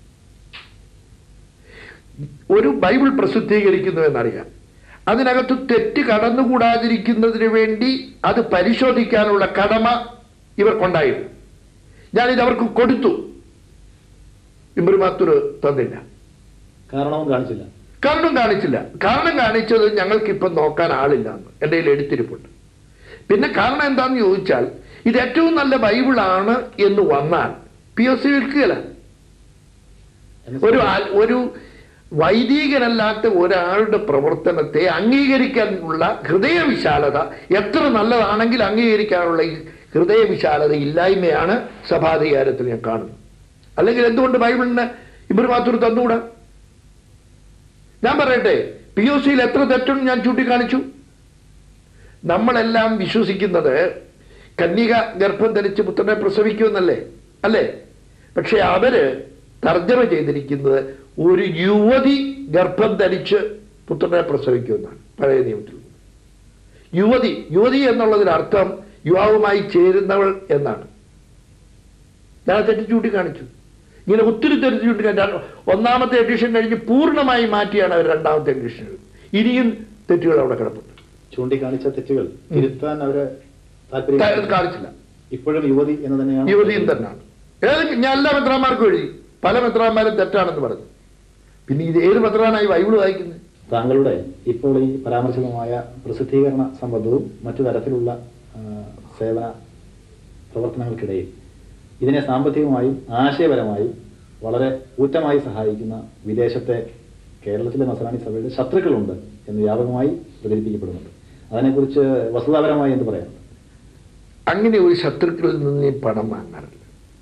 ഒരു ബൈബിൾ പ്രസിദ്ധീകരിക്കുന്നു എന്നറിയാം അതിനകത്ത് തെറ്റ് കടന്നുകൂടാതിരിക്കുന്നതിന് വേണ്ടി അത് പരിശോധിക്കാനുള്ള കടമ ഇവർക്കുണ്ടായിരുന്നു ഞാനിത് അവർക്ക് കൊടുത്തു ഇമ്രുമാത്തൂർ തന്നില്ല
കാരണവും കാണിച്ചില്ല
കാരണം കാണിച്ചില്ല കാരണം കാണിച്ചത് ഞങ്ങൾക്ക് ഇപ്പം നോക്കാൻ ആളില്ല എന്ന് എൻ്റെ കയ്യിൽ എടുത്തിരിപ്പുണ്ട് പിന്നെ കാരണം എന്താന്ന് ചോദിച്ചാൽ ഇത് ഏറ്റവും നല്ല ബൈബിളാണ് എന്ന് വന്നാൽ പി എസ് സി വിൽക്കുകയില്ല
എന്ന്
ഒരു ആ- ഒരു വൈദികനല്ലാത്ത ഒരാളുടെ പ്രവർത്തനത്തെ അംഗീകരിക്കാനുള്ള ഹൃദയവിശാലത എത്ര നല്ലതാണെങ്കിൽ അംഗീകരിക്കാനുള്ള ഈ ഹൃദയവിശാലത ഇല്ലായ്മയാണ് സഭാധികാരത്തിൽ ഞാൻ കാണുന്നത് അല്ലെങ്കിൽ എന്തുകൊണ്ട് ബൈബിളിന് ഇബ്രമാത്തൂർ തന്നുകൂടാ ഞാൻ പറയട്ടെ പി ഒ സിയിൽ എത്ര തെറ്റും ഞാൻ ചൂണ്ടിക്കാണിച്ചു നമ്മളെല്ലാം വിശ്വസിക്കുന്നത് കന്യക ഗർഭം ധരിച്ച് പുത്രനെ പ്രസവിക്കുമെന്നല്ലേ അല്ലേ പക്ഷെ അവര് തർജ്ജമ ചെയ്തിരിക്കുന്നത് ഒരു യുവതി ഗർഭം ധരിച്ച് പുത്രനെ പ്രസവിക്കുമെന്നാണ് പഴയ നിയമത്തിൽ യുവതി യുവതി എന്നുള്ളതിന് അർത്ഥം യുവാവുമായി ചേരുന്നവൾ എന്നാണ് ഞാൻ തെറ്റ് ചൂണ്ടിക്കാണിച്ചു ഇങ്ങനെ ഒത്തിരി തെറ്റ് ചൂണ്ടിക്കാണിച്ചു ഒന്നാമത്തെ എഡിഷൻ കഴിഞ്ഞ് പൂർണ്ണമായി മാറ്റിയാണ് അവർ രണ്ടാമത്തെ എഡിഷൻ ഇനിയും തെറ്റുകൾ അവിടെ കിടപ്പുണ്ട്
ചൂണ്ടിക്കാണിച്ച തെറ്റുകൾ തിരുത്താൻ അവര് താല്പര്യം
ത- കാണിച്ചില്ല
ഇപ്പോഴും യുവതി എന്ന് തന്നെയാണ്
യുവതിയും തന്നെയാണ് ഏത് ഞാൻ എല്ലാ മെത്രാന്മാർക്കും എഴുതി പല മെത്രാന്മാരും തെറ്റാണെന്ന് പറഞ്ഞു പിന്നെ ഇത് ഏത് മെത്രാനായി ബൈബിൾ വായിക്കുന്നത്
താങ്കളുടെ ഇപ്പോൾ ഈ പരാമർശിതമായ പ്രസിദ്ധീകരണ സംബന്ധവും മറ്റു തരത്തിലുള്ള ആ, സേവന പ്രവർത്തനങ്ങൾക്കിടയിൽ ഇതിനെ സാമ്പത്തികമായും ആശയപരമായും വളരെ ഊറ്റമായി സഹായിക്കുന്ന വിദേശത്തെ കേരളത്തിലെ നസറാണി സഭയുടെ ശത്രുക്കളുണ്ട് എന്ന് വ്യാപകമായി പ്രചരിപ്പിക്കപ്പെടുന്നുണ്ട് അതിനെക്കുറിച്ച് വസ്തുതാപരമായി എന്ത് പറയാം
അങ്ങനെ ഒരു ശത്രുക്കളിൽ നിന്ന് ഞാൻ പണം വാങ്ങാറില്ല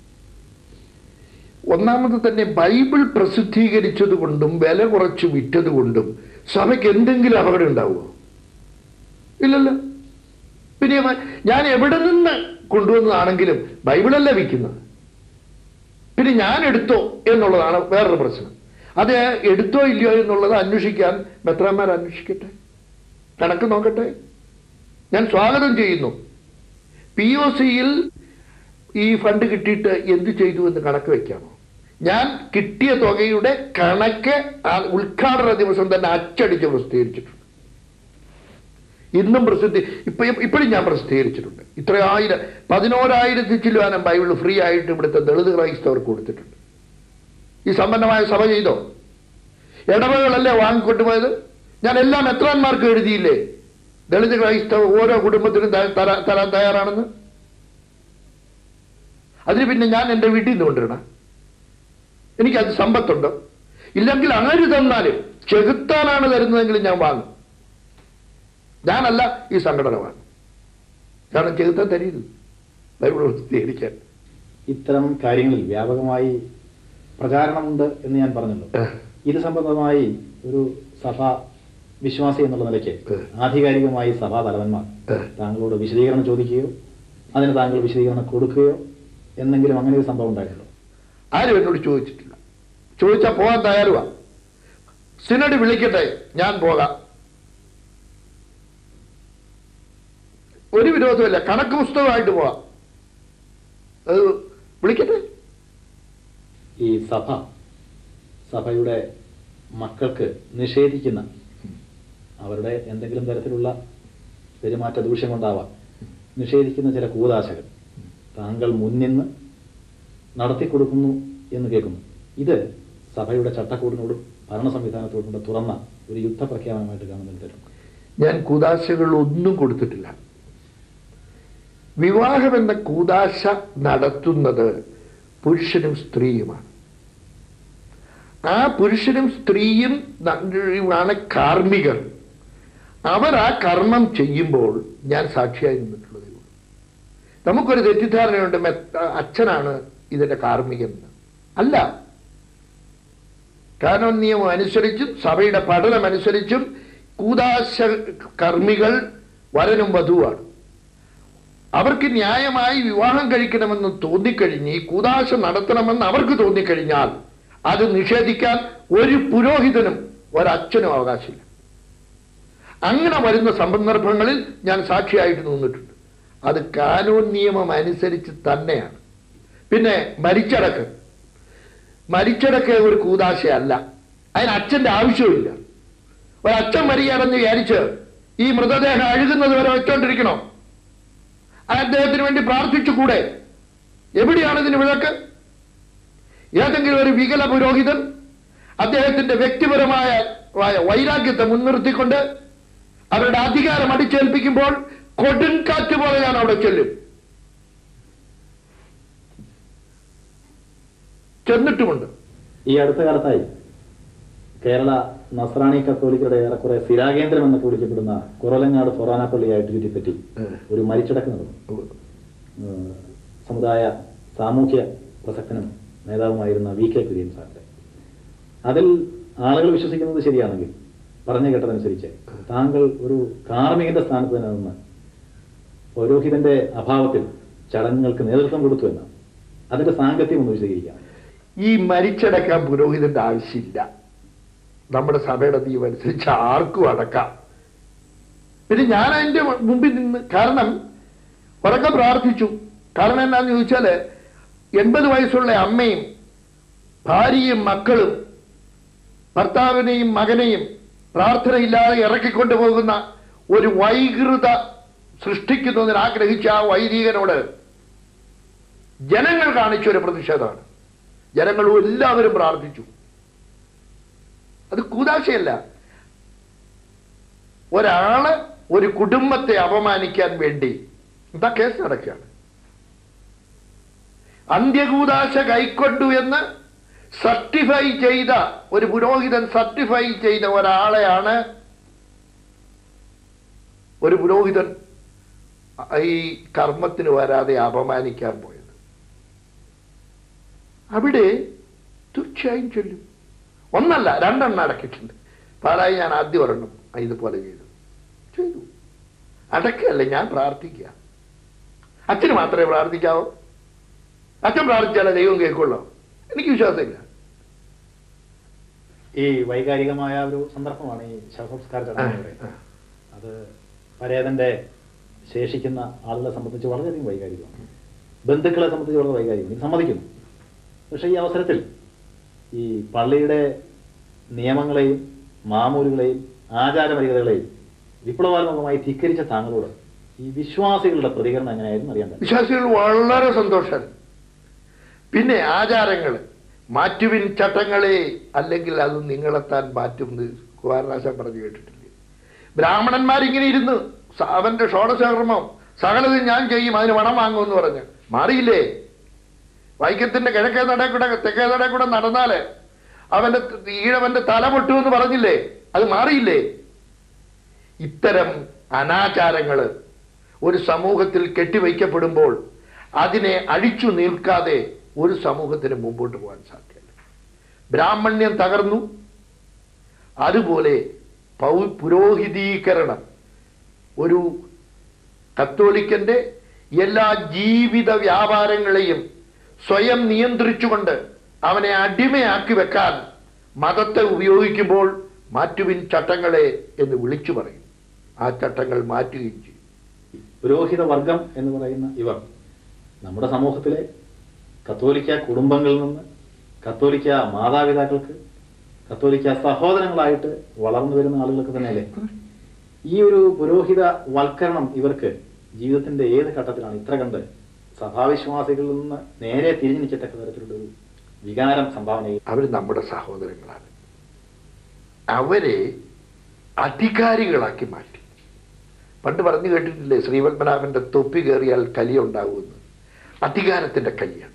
ഒന്നാമത് തന്നെ ബൈബിൾ പ്രസിദ്ധീകരിച്ചത് കൊണ്ടും വില കുറച്ച് വിറ്റത് കൊണ്ടും സഭയ്ക്ക് എന്തെങ്കിലും അപകടം ഉണ്ടാവുമോ ഇല്ലല്ലോ പിന്നെ മ- ഞാൻ എവിടെ നിന്ന് കൊണ്ടുവന്നതാണെങ്കിലും ബൈബിളല്ല വിൽക്കുന്നത് പിന്നെ ഞാൻ എടുത്തോ എന്നുള്ളതാണ് വേറൊരു പ്രശ്നം അത് എടുത്തോ ഇല്ലയോ എന്നുള്ളത് അന്വേഷിക്കാൻ മെത്രാന്മാർ അന്വേഷിക്കട്ടെ കണക്ക് നോക്കട്ടെ ഞാൻ സ്വാഗതം ചെയ്യുന്നു പി ഒ സിയിൽ ഈ ഫണ്ട് കിട്ടിയിട്ട് എന്ത് ചെയ്തു എന്ന് കണക്ക് വെക്കാമോ ഞാൻ കിട്ടിയ തുകയുടെ കണക്ക് ആ ഉദ്ഘാടന ദിവസം തന്നെ അച്ചടിച്ച് പ്രസിദ്ധീകരിച്ചിട്ടുണ്ട് ഇന്നും പ്രസിദ്ധി ഇപ്പൊ ഇപ്പോഴും ഞാൻ പ്രസിദ്ധീകരിച്ചിട്ടുണ്ട് ഇത്ര ആയിരം പതിനോരായിരത്തി ചില്ലുവാനം ബൈബിൾ ഫ്രീ ആയിട്ട് ഇവിടുത്തെ ദളിത് ക്രൈസ്തവർക്ക് കൊടുത്തിട്ടുണ്ട് ഈ സമ്പന്നമായ സഭ ചെയ്തോ ഇടവകളല്ലേ വാങ്ങിക്കൊണ്ടുപോയത് ഞാൻ എല്ലാ മെത്രാന്മാർക്കും എഴുതിയില്ലേ ദളിത് ക്രൈസ്തവ ഓരോ കുടുംബത്തിനും ത- തരാ- തരാൻ തയ്യാറാണെന്ന് അതിന് പിന്നെ ഞാൻ എൻ്റെ വീട്ടിൽ നിന്ന് കൊണ്ടുവരണം എനിക്കത് സമ്പത്തുണ്ടോ ഇല്ലെങ്കിൽ ആര് തന്നാലും ചെകുത്താനാണ് തരുന്നതെങ്കിൽ ഞാൻ വാങ്ങും ഞാനല്ല ഈ സംഘടന വാങ്ങും കാരണം ചെകുത്താൻ തരീത് ബൈബിൾ പ്രസിദ്ധീകരിക്കാൻ
ഇത്തരം കാര്യങ്ങളിൽ വ്യാപകമായി പ്രചാരണമുണ്ട് എന്ന് ഞാൻ പറഞ്ഞല്ലോ
ഏഹ്.
ഇത് സംബന്ധമായി ഒരു സഭ വിശ്വാസി എന്നുള്ള നിലയ്ക്ക്
ഏഹ്.
ആധികാരികമായി സഭാ തലവന്മാർ
ഏഹ്.
താങ്കളോട് വിശദീകരണം ചോദിക്കുകയോ അതിന് താങ്കൾ വിശദീകരണം കൊടുക്കുകയോ എന്നെങ്കിലും അങ്ങനെ ഒരു സംഭവം ഉണ്ടായിട്ടുണ്ടോ
ആരും എന്നോട് ചോദിച്ചിട്ടില്ല ചോദിച്ചാൽ പോകാൻ തയ്യാറുവാ സിനഡ് വിളിക്കട്ടെ ഞാൻ പോകാം ഒരു വിരോധമില്ല കണക്ക് പുസ്തകമായിട്ട് പോവാം അത് വിളിക്കട്ടെ
ഈ സഭ സഭയുടെ മക്കൾക്ക് നിഷേധിക്കുന്ന അവരുടെ എന്തെങ്കിലും തരത്തിലുള്ള പെരുമാറ്റ ദൂഷ്യം കൊണ്ടാവാം നിഷേധിക്കുന്ന ചില കൂതാശകൾ താങ്കൾ മുന്നിന്ന് നടത്തിക്കൊടുക്കുന്നു എന്ന് കേൾക്കുന്നു ഇത് സഭയുടെ ചട്ടക്കൂടിനോടും ഭരണ സംവിധാനത്തോടും തുറന്ന ഒരു യുദ്ധപ്രഖ്യാപനമായിട്ട് കാണുന്നതിൽ തരും
ഞാൻ കൂതാശകൾ ഒന്നും കൊടുത്തിട്ടില്ല വിവാഹം എന്ന കൂതാശ നടത്തുന്നത് പുരുഷനും സ്ത്രീയുമാണ് ആ പുരുഷനും സ്ത്രീയും ആണ് കാർമ്മികർ അവർ ആ കർമ്മം ചെയ്യുമ്പോൾ ഞാൻ സാക്ഷിയായി നിന്നിട്ടുള്ളതേ ഉള്ളൂ നമുക്കൊരു തെറ്റിദ്ധാരണയുണ്ട് മെത്ത അച്ഛനാണ് ഇതിന്റെ കാർമ്മികൻ എന്ന് അല്ല കാനോൻ നിയമം അനുസരിച്ചും സഭയുടെ പഠനം അനുസരിച്ചും കൂതാശ കർമ്മികൾ വരനും വധുവാണ് അവർക്ക് ന്യായമായി വിവാഹം കഴിക്കണമെന്ന് തോന്നിക്കഴിഞ്ഞ് ഈ കൂതാശ നടത്തണമെന്ന് അവർക്ക് തോന്നിക്കഴിഞ്ഞാൽ അത് നിഷേധിക്കാൻ ഒരു പുരോഹിതനും ഒരച്ഛനും അവകാശമില്ല അങ്ങനെ വരുന്ന സന്ദർഭങ്ങളിൽ ഞാൻ സാക്ഷിയായിട്ട് നിന്നിട്ടുണ്ട് അത് കാനൂൻ നിയമം അനുസരിച്ച് തന്നെയാണ് പിന്നെ മരിച്ചടക്ക് മരിച്ചടക്ക് ഒരു കൂതാശയല്ല അതിന് അച്ഛന്റെ ആവശ്യമില്ല ഒരച്ഛൻ മരികയാണെന്ന് വിചാരിച്ച് ഈ മൃതദേഹം അഴുകുന്നത് വരെ വെച്ചോണ്ടിരിക്കണോ അദ്ദേഹത്തിന് വേണ്ടി പ്രാർത്ഥിച്ചുകൂടെ എവിടെയാണ് ഇതിന് വിളക്ക് ഏതെങ്കിലും ഒരു വികല പുരോഹിതൻ അദ്ദേഹത്തിന്റെ വ്യക്തിപരമായ ആയ വൈരാഗ്യത്തെ മുൻനിർത്തിക്കൊണ്ട് അവരുടെ അധികാരം അടിച്ചേൽപ്പിക്കുമ്പോൾ കൊടുങ്കാറ്റ് പോലെ ഞാൻ അവിടെ ചെല്ലും ചെന്നിട്ടുമുണ്ട്
ഈ അടുത്ത കാലത്തായി കേരള നസ്രാണി കത്തോലിക്കരുടെ ഏറെക്കുറെ സ്ഥിരാകേന്ദ്രം എന്നൊക്കെ വിളിക്കപ്പെടുന്ന കുറലങ്ങാട് ഫൊറാനപ്പള്ളി ചുറ്റിപ്പറ്റി ഒരു മരിച്ചടക്ക് നടന്നു ഏഹ് സമുദായ സാമൂഹ്യ പ്രസക്തനും നേതാവുമായിരുന്ന വി കെ കുര്യൻ സാറിന്റെ അതിൽ ആളുകൾ വിശ്വസിക്കുന്നത് ശരിയാണെങ്കിൽ പറഞ്ഞു കേട്ടതനുസരിച്ച് താങ്കൾ ഒരു കാർമ്മികന്റെ സ്ഥാനത്ത് തന്നെ നിന്ന് പൗരോഹിതന്റെ അഭാവത്തിൽ ചടങ്ങുകൾക്ക് നേതൃത്വം കൊടുത്തു എന്നാണ് അതിന്റെ സാങ്കത്യം ഒന്ന് വിശദീകരിക്കാം
ഈ മരിച്ചടക്കാൻ പുരോഹിതന്റെ ആവശ്യമില്ല നമ്മുടെ സഭയുടെ നിയമം അനുസരിച്ച് ആർക്കും അടക്കാം പിന്നെ ഞാൻ അതിന്റെ മുമ്പിൽ നിന്ന് കാരണം ഉറക്കെ പ്രാർത്ഥിച്ചു കാരണം എന്താന്ന് ചോദിച്ചാല് എൺപത് വയസ്സുള്ള അമ്മയും ഭാര്യയും മക്കളും ഭർത്താവിനെയും മകനെയും പ്രാർത്ഥനയില്ലാതെ ഇറക്കിക്കൊണ്ടു പോകുന്ന ഒരു വൈകൃത സൃഷ്ടിക്കുന്നതിന് ആഗ്രഹിച്ച ആ വൈദികനോട് ജനങ്ങൾ കാണിച്ച ഒരു പ്രതിഷേധമാണ് ജനങ്ങളും എല്ലാവരും പ്രാർത്ഥിച്ചു അത് കൂതാശയല്ല ഒരാള് ഒരു കുടുംബത്തെ അപമാനിക്കാൻ വേണ്ടി എന്താ കേസ് നടക്കുകയാണ് അന്ത്യകൂതാശ കൈക്കൊണ്ടു എന്ന് സർട്ടിഫൈ ചെയ്ത ഒരു പുരോഹിതൻ സർട്ടിഫൈ ചെയ്ത ഒരാളെയാണ് ഒരു പുരോഹിതൻ ഈ കർമ്മത്തിന് വരാതെ അപമാനിക്കാൻ പോയത് അവിടെ തീർച്ചയായും ചൊല്ലും ഒന്നല്ല രണ്ടെണ്ണം അടക്കിയിട്ടുണ്ട് പാലായി ഞാൻ ആദ്യം ഒരെണ്ണം ഇതുപോലെ ചെയ്തു ചെയ്തു അടക്കല്ല ഞാൻ പ്രാർത്ഥിക്കുക അച്ഛന് മാത്രമേ പ്രാർത്ഥിക്കാവൂ അച്ഛൻ പ്രാർത്ഥിച്ചാലേ ദൈവം കേൾക്കുള്ളൂ എനിക്ക് വിശ്വാസമില്ല
ഈ വൈകാരികമായ ഒരു സന്ദർഭമാണ് ഈ ശവസംസ്കാര ചടങ്ങ് അത് പരേതന്റെ ശേഷിക്കുന്ന ആളുകളെ സംബന്ധിച്ച് വളരെയധികം വൈകാരികമാണ് ബന്ധുക്കളെ സംബന്ധിച്ച് വളരെ വൈകാരികമാണ് ഇത് സമ്മതിക്കുന്നു പക്ഷേ ഈ അവസരത്തിൽ ഈ പള്ളിയുടെ നിയമങ്ങളെയും മാമൂലുകളെയും ആചാരമര്യാദകളെയും വിപ്ലവാത്മകമായി ധിക്കരിച്ച താങ്കളോട് ഈ വിശ്വാസികളുടെ പ്രതികരണം എങ്ങനെയായിരുന്നു അറിയാൻ പറ്റും
വിശ്വാസികൾ വളരെ സന്തോഷം പിന്നെ ആചാരങ്ങൾ മാറ്റുവിൻ ചട്ടങ്ങളെ അല്ലെങ്കിൽ അത് നിങ്ങളെത്താൻ മാറ്റും എന്ന് കുമാരനാശൻ പറഞ്ഞു കേട്ടിട്ടില്ലേ ബ്രാഹ്മണന്മാരിങ്ങനെ ഇരുന്ന് സ- അവന്റെ ഷോഡശകർമ്മം സകലതും ഞാൻ ചെയ്യും അതിന് പണം വാങ്ങുമെന്ന് പറഞ്ഞ് മാറിയില്ലേ വൈക്കത്തിന്റെ കിഴക്കേ നടയിൽ കൂടെ തെക്കേ നടയിൽ കൂടെ നടന്നാല് അവന്റെ ത- ഈഴവന്റെ തല പൊട്ടുമെന്ന് പറഞ്ഞില്ലേ അത് മാറിയില്ലേ ഇത്തരം അനാചാരങ്ങള് ഒരു സമൂഹത്തിൽ കെട്ടിവയ്ക്കപ്പെടുമ്പോൾ അതിനെ അഴിച്ചു നിൽക്കാതെ ഒരു സമൂഹത്തിന് മുമ്പോട്ട് പോകാൻ സാധ്യമല്ല ബ്രാഹ്മണ്യം തകർന്നു അതുപോലെ പൗ പുരോഹിതീകരണം ഒരു കത്തോലിക്കന്റെ എല്ലാ ജീവിത വ്യാപാരങ്ങളെയും സ്വയം നിയന്ത്രിച്ചുകൊണ്ട് അവനെ അടിമയാക്കി വെക്കാൻ മതത്തെ ഉപയോഗിക്കുമ്പോൾ മാറ്റുവിൻ ചട്ടങ്ങളെ എന്ന് വിളിച്ചു പറയും ആ ചട്ടങ്ങൾ മാറ്റുകയും ചെയ്യും
പുരോഹിത വർഗം എന്ന് പറയുന്ന ഇവർ നമ്മുടെ സമൂഹത്തിലെ കത്തോലിക്ക കുടുംബങ്ങളിൽ നിന്ന് കത്തോലിക്ക മാതാപിതാക്കൾക്ക് കത്തോലിക്ക സഹോദരങ്ങളായിട്ട് വളർന്നു വരുന്ന ആളുകൾക്ക് തന്നെയല്ലേ ഈ ഒരു പുരോഹിത വൽക്കരണം ഇവർക്ക് ജീവിതത്തിന്റെ ഏത് ഘട്ടത്തിലാണ് ഇത്ര കണ്ട് സഭാവിശ്വാസികളിൽ നിന്ന് നേരെ തിരിഞ്ഞു നിൽക്കത്തക്ക തരത്തിലുള്ള ഒരു വികാരം സംഭാവന ചെയ്യും
അവർ നമ്മുടെ സഹോദരങ്ങളാണ് അവരെ അധികാരികളാക്കി മാറ്റി പണ്ട് പറഞ്ഞു കേട്ടിട്ടില്ലേ ശ്രീപത്മനാഭന്റെ തൊപ്പി കയറിയാൽ കലി ഉണ്ടാകുമെന്ന് അധികാരത്തിന്റെ കലിയാണ്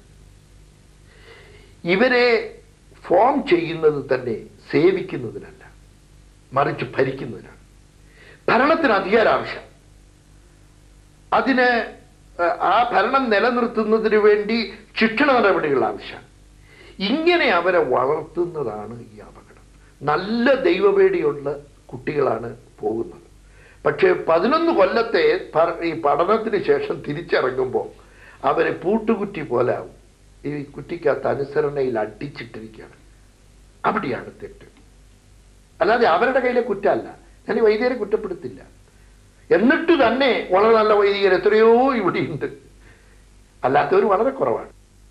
ഇവരെ ഫോം ചെയ്യുന്നത് തന്നെ സേവിക്കുന്നതിനല്ല മറിച്ച് ഭരിക്കുന്നതിനാണ് ഭരണത്തിന് അധികാരം ആവശ്യം അതിന് ഏഹ്, ആ ഭരണം നിലനിർത്തുന്നതിന് വേണ്ടി ശിക്ഷണ നടപടികൾ ആവശ്യമാണ് ഇങ്ങനെ അവരെ വളർത്തുന്നതാണ് ഈ അപകടം നല്ല ദൈവപേടിയുള്ള കുട്ടികളാണ് പോകുന്നത് പക്ഷേ പതിനൊന്ന് കൊല്ലത്തെ പ- ഈ പഠനത്തിന് ശേഷം തിരിച്ചിറങ്ങുമ്പോൾ അവരെ പൂട്ടുകുറ്റി പോലെ ആവും ഈ കുറ്റിക്കകത്ത് അനുസരണയിൽ അടിച്ചിട്ടിരിക്കുകയാണ് അവിടെയാണ് തെറ്റ് അല്ലാതെ അവരുടെ കയ്യിലെ കുറ്റമല്ല ഞാൻ ഈ വൈദ്യരെ കുറ്റപ്പെടുത്തില്ല എന്നിട്ട് തന്നെ വളരെ നല്ല വൈദികർ എത്രയോ ഇവിടെയുണ്ട് അല്ലാത്തവർ വളരെ കുറവാണ്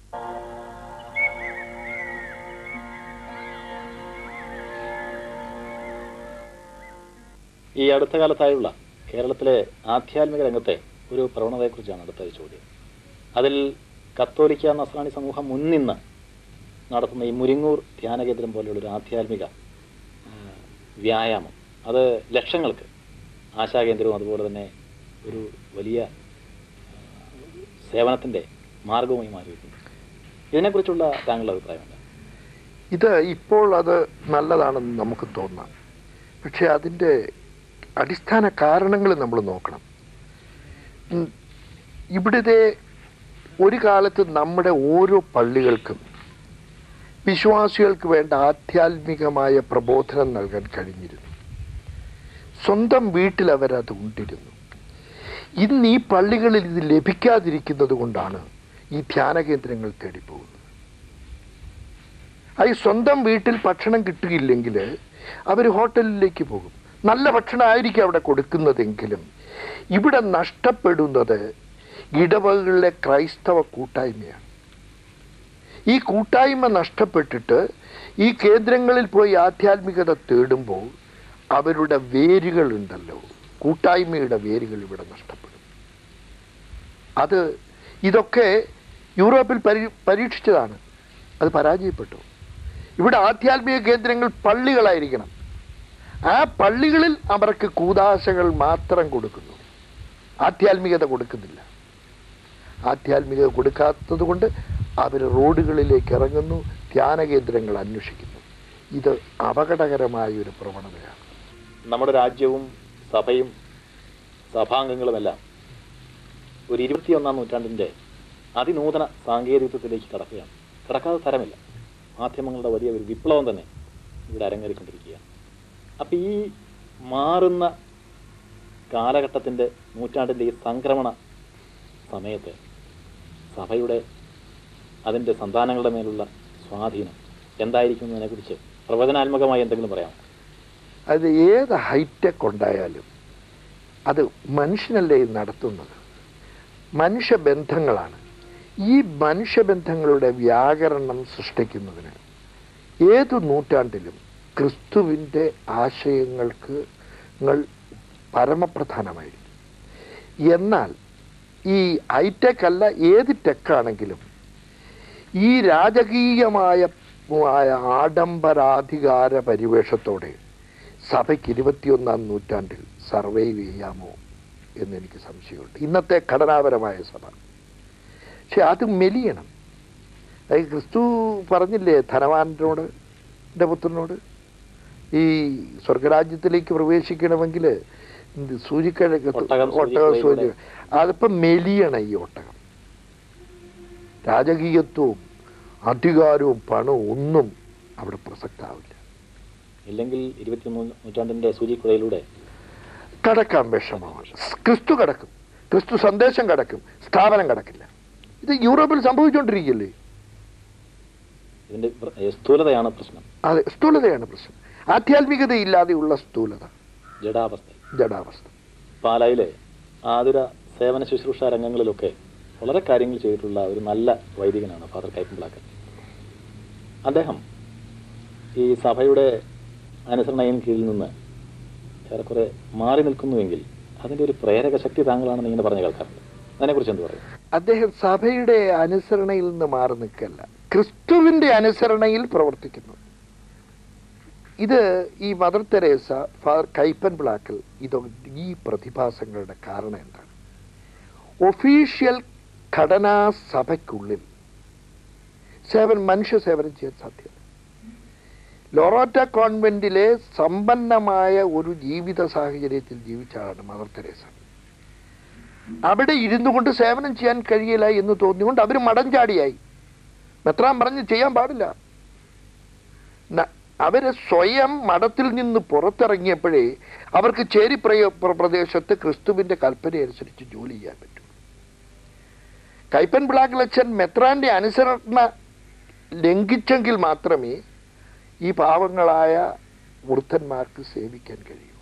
ഈ അടുത്ത കാലത്തായുള്ള കേരളത്തിലെ ആധ്യാത്മിക രംഗത്തെ ഒരു പ്രവണതയെക്കുറിച്ചാണ് അടുത്ത ഒരു ചോദ്യം അതിൽ കത്തോലിക്ക നസ്രാണി സമൂഹം മുൻനിന്ന് നടത്തുന്ന ഈ മുരിങ്ങൂർ ധ്യാന കേന്ദ്രം പോലെയുള്ള ഒരു ആധ്യാത്മിക ആ, വ്യായാമം അത് ലക്ഷങ്ങൾക്ക് ആശാകേന്ദ്രവും അതുപോലെ തന്നെ ഒരു വലിയ ആ, സേവനത്തിൻ്റെ മാർഗവുമായി മാറിയിട്ടുണ്ട് ഇതിനെക്കുറിച്ചുള്ള താങ്കളുടെ അഭിപ്രായം എന്താ
ഇത് ഇപ്പോൾ അത് നല്ലതാണെന്ന് നമുക്ക് തോന്നാം പക്ഷെ അതിൻ്റെ അടിസ്ഥാന കാരണങ്ങൾ നമ്മൾ നോക്കണം ഉം, ഇവിടുത്തെ ഒരു കാലത്ത് നമ്മുടെ ഓരോ പള്ളികൾക്കും വിശ്വാസികൾക്ക് വേണ്ട ആധ്യാത്മികമായ പ്രബോധനം നൽകാൻ കഴിഞ്ഞിരുന്നു സ്വന്തം വീട്ടിൽ അവരത് ഉണ്ടിരുന്നു ഇന്ന് ഈ പള്ളികളിൽ ഇത് ലഭിക്കാതിരിക്കുന്നത് കൊണ്ടാണ് ഈ ധ്യാന കേന്ദ്രങ്ങൾ തേടിപ്പോകുന്നത് ആ ഈ സ്വന്തം വീട്ടിൽ ഭക്ഷണം കിട്ടുകയില്ലെങ്കിൽ അവർ ഹോട്ടലിലേക്ക് പോകും നല്ല ഭക്ഷണമായിരിക്കും അവിടെ കൊടുക്കുന്നതെങ്കിലും ഇവിടെ നഷ്ടപ്പെടുന്നത് ഇടവകളിലെ ക്രൈസ്തവ കൂട്ടായ്മയാണ് ഈ കൂട്ടായ്മ നഷ്ടപ്പെട്ടിട്ട് ഈ കേന്ദ്രങ്ങളിൽ പോയി ആധ്യാത്മികത തേടുമ്പോൾ അവരുടെ വേരുകളുണ്ടല്ലോ കൂട്ടായ്മയുടെ വേരുകൾ ഇവിടെ നഷ്ടപ്പെടും അത് ഇതൊക്കെ യൂറോപ്പിൽ പരീ പരീക്ഷിച്ചതാണ് അത് പരാജയപ്പെട്ടു ഇവിടെ ആധ്യാത്മിക കേന്ദ്രങ്ങൾ പള്ളികളായിരിക്കണം ആ പള്ളികളിൽ അവർക്ക് കൂതാശകൾ മാത്രം കൊടുക്കുന്നു ആധ്യാത്മികത കൊടുക്കുന്നില്ല ആധ്യാത്മികത കൊടുക്കാത്തത് കൊണ്ട് അവർ റോഡുകളിലേക്ക് ഇറങ്ങുന്നു ധ്യാന കേന്ദ്രങ്ങൾ അന്വേഷിക്കുന്നു ഇത് അപകടകരമായ ഒരു പ്രവണതയാണ്
നമ്മുടെ രാജ്യവും സഭയും സഭാംഗങ്ങളുമെല്ലാം ഒരു ഇരുപത്തിയൊന്നാം നൂറ്റാണ്ടിൻ്റെ അതിനൂതന സാങ്കേതികത്വത്തിലേക്ക് കടക്കുകയാണ് കടക്കാതെ തരമില്ല മാധ്യമങ്ങളുടെ വലിയ ഒരു വിപ്ലവം തന്നെ ഇവിടെ അരങ്ങേറിക്കൊണ്ടിരിക്കുകയാണ് അപ്പം ഈ മാറുന്ന കാലഘട്ടത്തിൻ്റെ നൂറ്റാണ്ടിൻ്റെ ഈ സംക്രമണ സമയത്ത് സഭയുടെ അതിൻ്റെ സന്താനങ്ങളുടെ മേലുള്ള സ്വാധീനം എന്തായിരിക്കും എന്നതിനെക്കുറിച്ച് പ്രവചനാത്മകമായി എന്തെങ്കിലും പറയാമോ
അത് ഏത് ഹൈടെക് ഉണ്ടായാലും അത് മനുഷ്യനല്ലേ ഇത് നടത്തുന്നത് മനുഷ്യബന്ധങ്ങളാണ് ഈ മനുഷ്യബന്ധങ്ങളുടെ വ്യാകരണം സൃഷ്ടിക്കുന്നതിന് ഏതു നൂറ്റാണ്ടിലും ക്രിസ്തുവിൻ്റെ ആശയങ്ങൾക്ക് ങ്ങൾ പരമപ്രധാനമായിരിക്കും എന്നാൽ ഈ ഹൈടെക് അല്ല ഏത് ടെക്കാണെങ്കിലും ഈ രാജകീയമായ മായ ആഡംബരാധികാര പരിവേഷത്തോടെ സഭയ്ക്ക് ഇരുപത്തിയൊന്നാം നൂറ്റാണ്ടിൽ സർവൈവ് ചെയ്യാമോ എന്നെനിക്ക് സംശയമുണ്ട് ഇന്നത്തെ ഘടനാപരമായ സഭ പക്ഷെ അത് മെലിയണം അത് ക്രിസ്തു പറഞ്ഞില്ലേ ധനവാനോട് എൻ്റെ പുത്രനോട് ഈ സ്വർഗരാജ്യത്തിലേക്ക് പ്രവേശിക്കണമെങ്കിൽ സൂചിക്കഴക്ക്
ഒട്ടകം
ഒട്ടക സൂചി
സൂചിക്കഴയുടെ-
അതിപ്പം മെലിയണം ഈ ഒട്ടകം രാജകീയത്വവും അധികാരവും പണവും ഒന്നും അവിടെ പ്രസക്താവില്ല
ഇല്ലെങ്കിൽ ഇരുപത്തിയൊന്ന് നൂറ്റാണ്ടിൻ്റെ സൂചിക്കുഴയിലൂടെ
കടക്കാൻ വിഷമമാണ് ക്രിസ്തു കടക്കും ക്രിസ്തു സന്ദേശം കടക്കും സ്ഥാപനം കടക്കില്ല ഇത് യൂറോപ്പിൽ സംഭവിച്ചുകൊണ്ടിരിക്കില്ലേ
ഇതിൻ്റെ പ്ര- ഏ, സ്ഥൂലതയാണ് പ്രശ്നം
അതെ സ്ഥൂലതയാണ് പ്രശ്നം ആധ്യാത്മികതയില്ലാതെയുള്ള സ്ഥൂലത
ജഡാവസ്ഥ
ജഡാവസ്ഥ
പാലായിലെ ആതുര സേവന ശുശ്രൂഷ രംഗങ്ങളിലൊക്കെ വളരെ കാര്യങ്ങൾ ചെയ്തിട്ടുള്ള ഒരു നല്ല വൈദികനാണ് ഫാദർ കൈപ്പമ്പിളാക്കൻ അദ്ദേഹം ഈ സഭയുടെ അനുസരണയിൽ കീഴിൽ നിന്ന് ഏറെക്കുറെ മാറി നിൽക്കുന്നുവെങ്കിൽ അതിൻ്റെ ഒരു പ്രേരക ശക്തി താങ്കളാണെന്ന് ഇങ്ങനെ പറഞ്ഞു കേൾക്കാറുണ്ട് അതിനെക്കുറിച്ച് എന്ത് പറയും
അദ്ദേഹം സഭയുടെ അനുസരണയിൽ നിന്ന് മാറി നിൽക്കല്ല ക്രിസ്തുവിന്റെ അനുസരണയിൽ പ്രവർത്തിക്കുന്നു ഇത് ഈ മദർ തെരേസ ഫാദർ കൈപ്പൻ ബ്ലാക്കൽ ഇതൊ ഈ പ്രതിഭാസങ്ങളുടെ കാരണം എന്താണ് ഒഫീഷ്യൽ ഘടനാ സഭയ്ക്കുള്ളിൽ സേവനം മനുഷ്യ സേവനം ചെയ്യാൻ സാധ്യമല്ല ലൊറോറ്റ കോൺവെന്റിലെ സമ്പന്നമായ ഒരു ജീവിത സാഹചര്യത്തിൽ ജീവിച്ച ആളാണ് മദർ തെരേസ അവിടെ ഇരുന്നു കൊണ്ട് സേവനം ചെയ്യാൻ കഴിയില്ല എന്ന് തോന്നിയുകൊണ്ട് അവർ മടം ചാടിയായി മെത്രാൻ പറഞ്ഞ് ചെയ്യാൻ പാടില്ല ന- അവര് സ്വയം മഠത്തിൽ നിന്ന് പുറത്തിറങ്ങിയപ്പോഴേ അവർക്ക് ചേരി പ്രയ- പ്ര- പ്രദേശത്ത് ക്രിസ്തുവിന്റെ കൽപ്പന അനുസരിച്ച് ജോലി ചെയ്യാൻ പറ്റും കൈപ്പൻ പിളാക്കലച്ചൻ മെത്രാന്റെ അനുസരണ ലംഘിച്ചെങ്കിൽ മാത്രമേ ഈ പാവങ്ങളായ വൃദ്ധന്മാർക്ക് സേവിക്കാൻ കഴിയൂ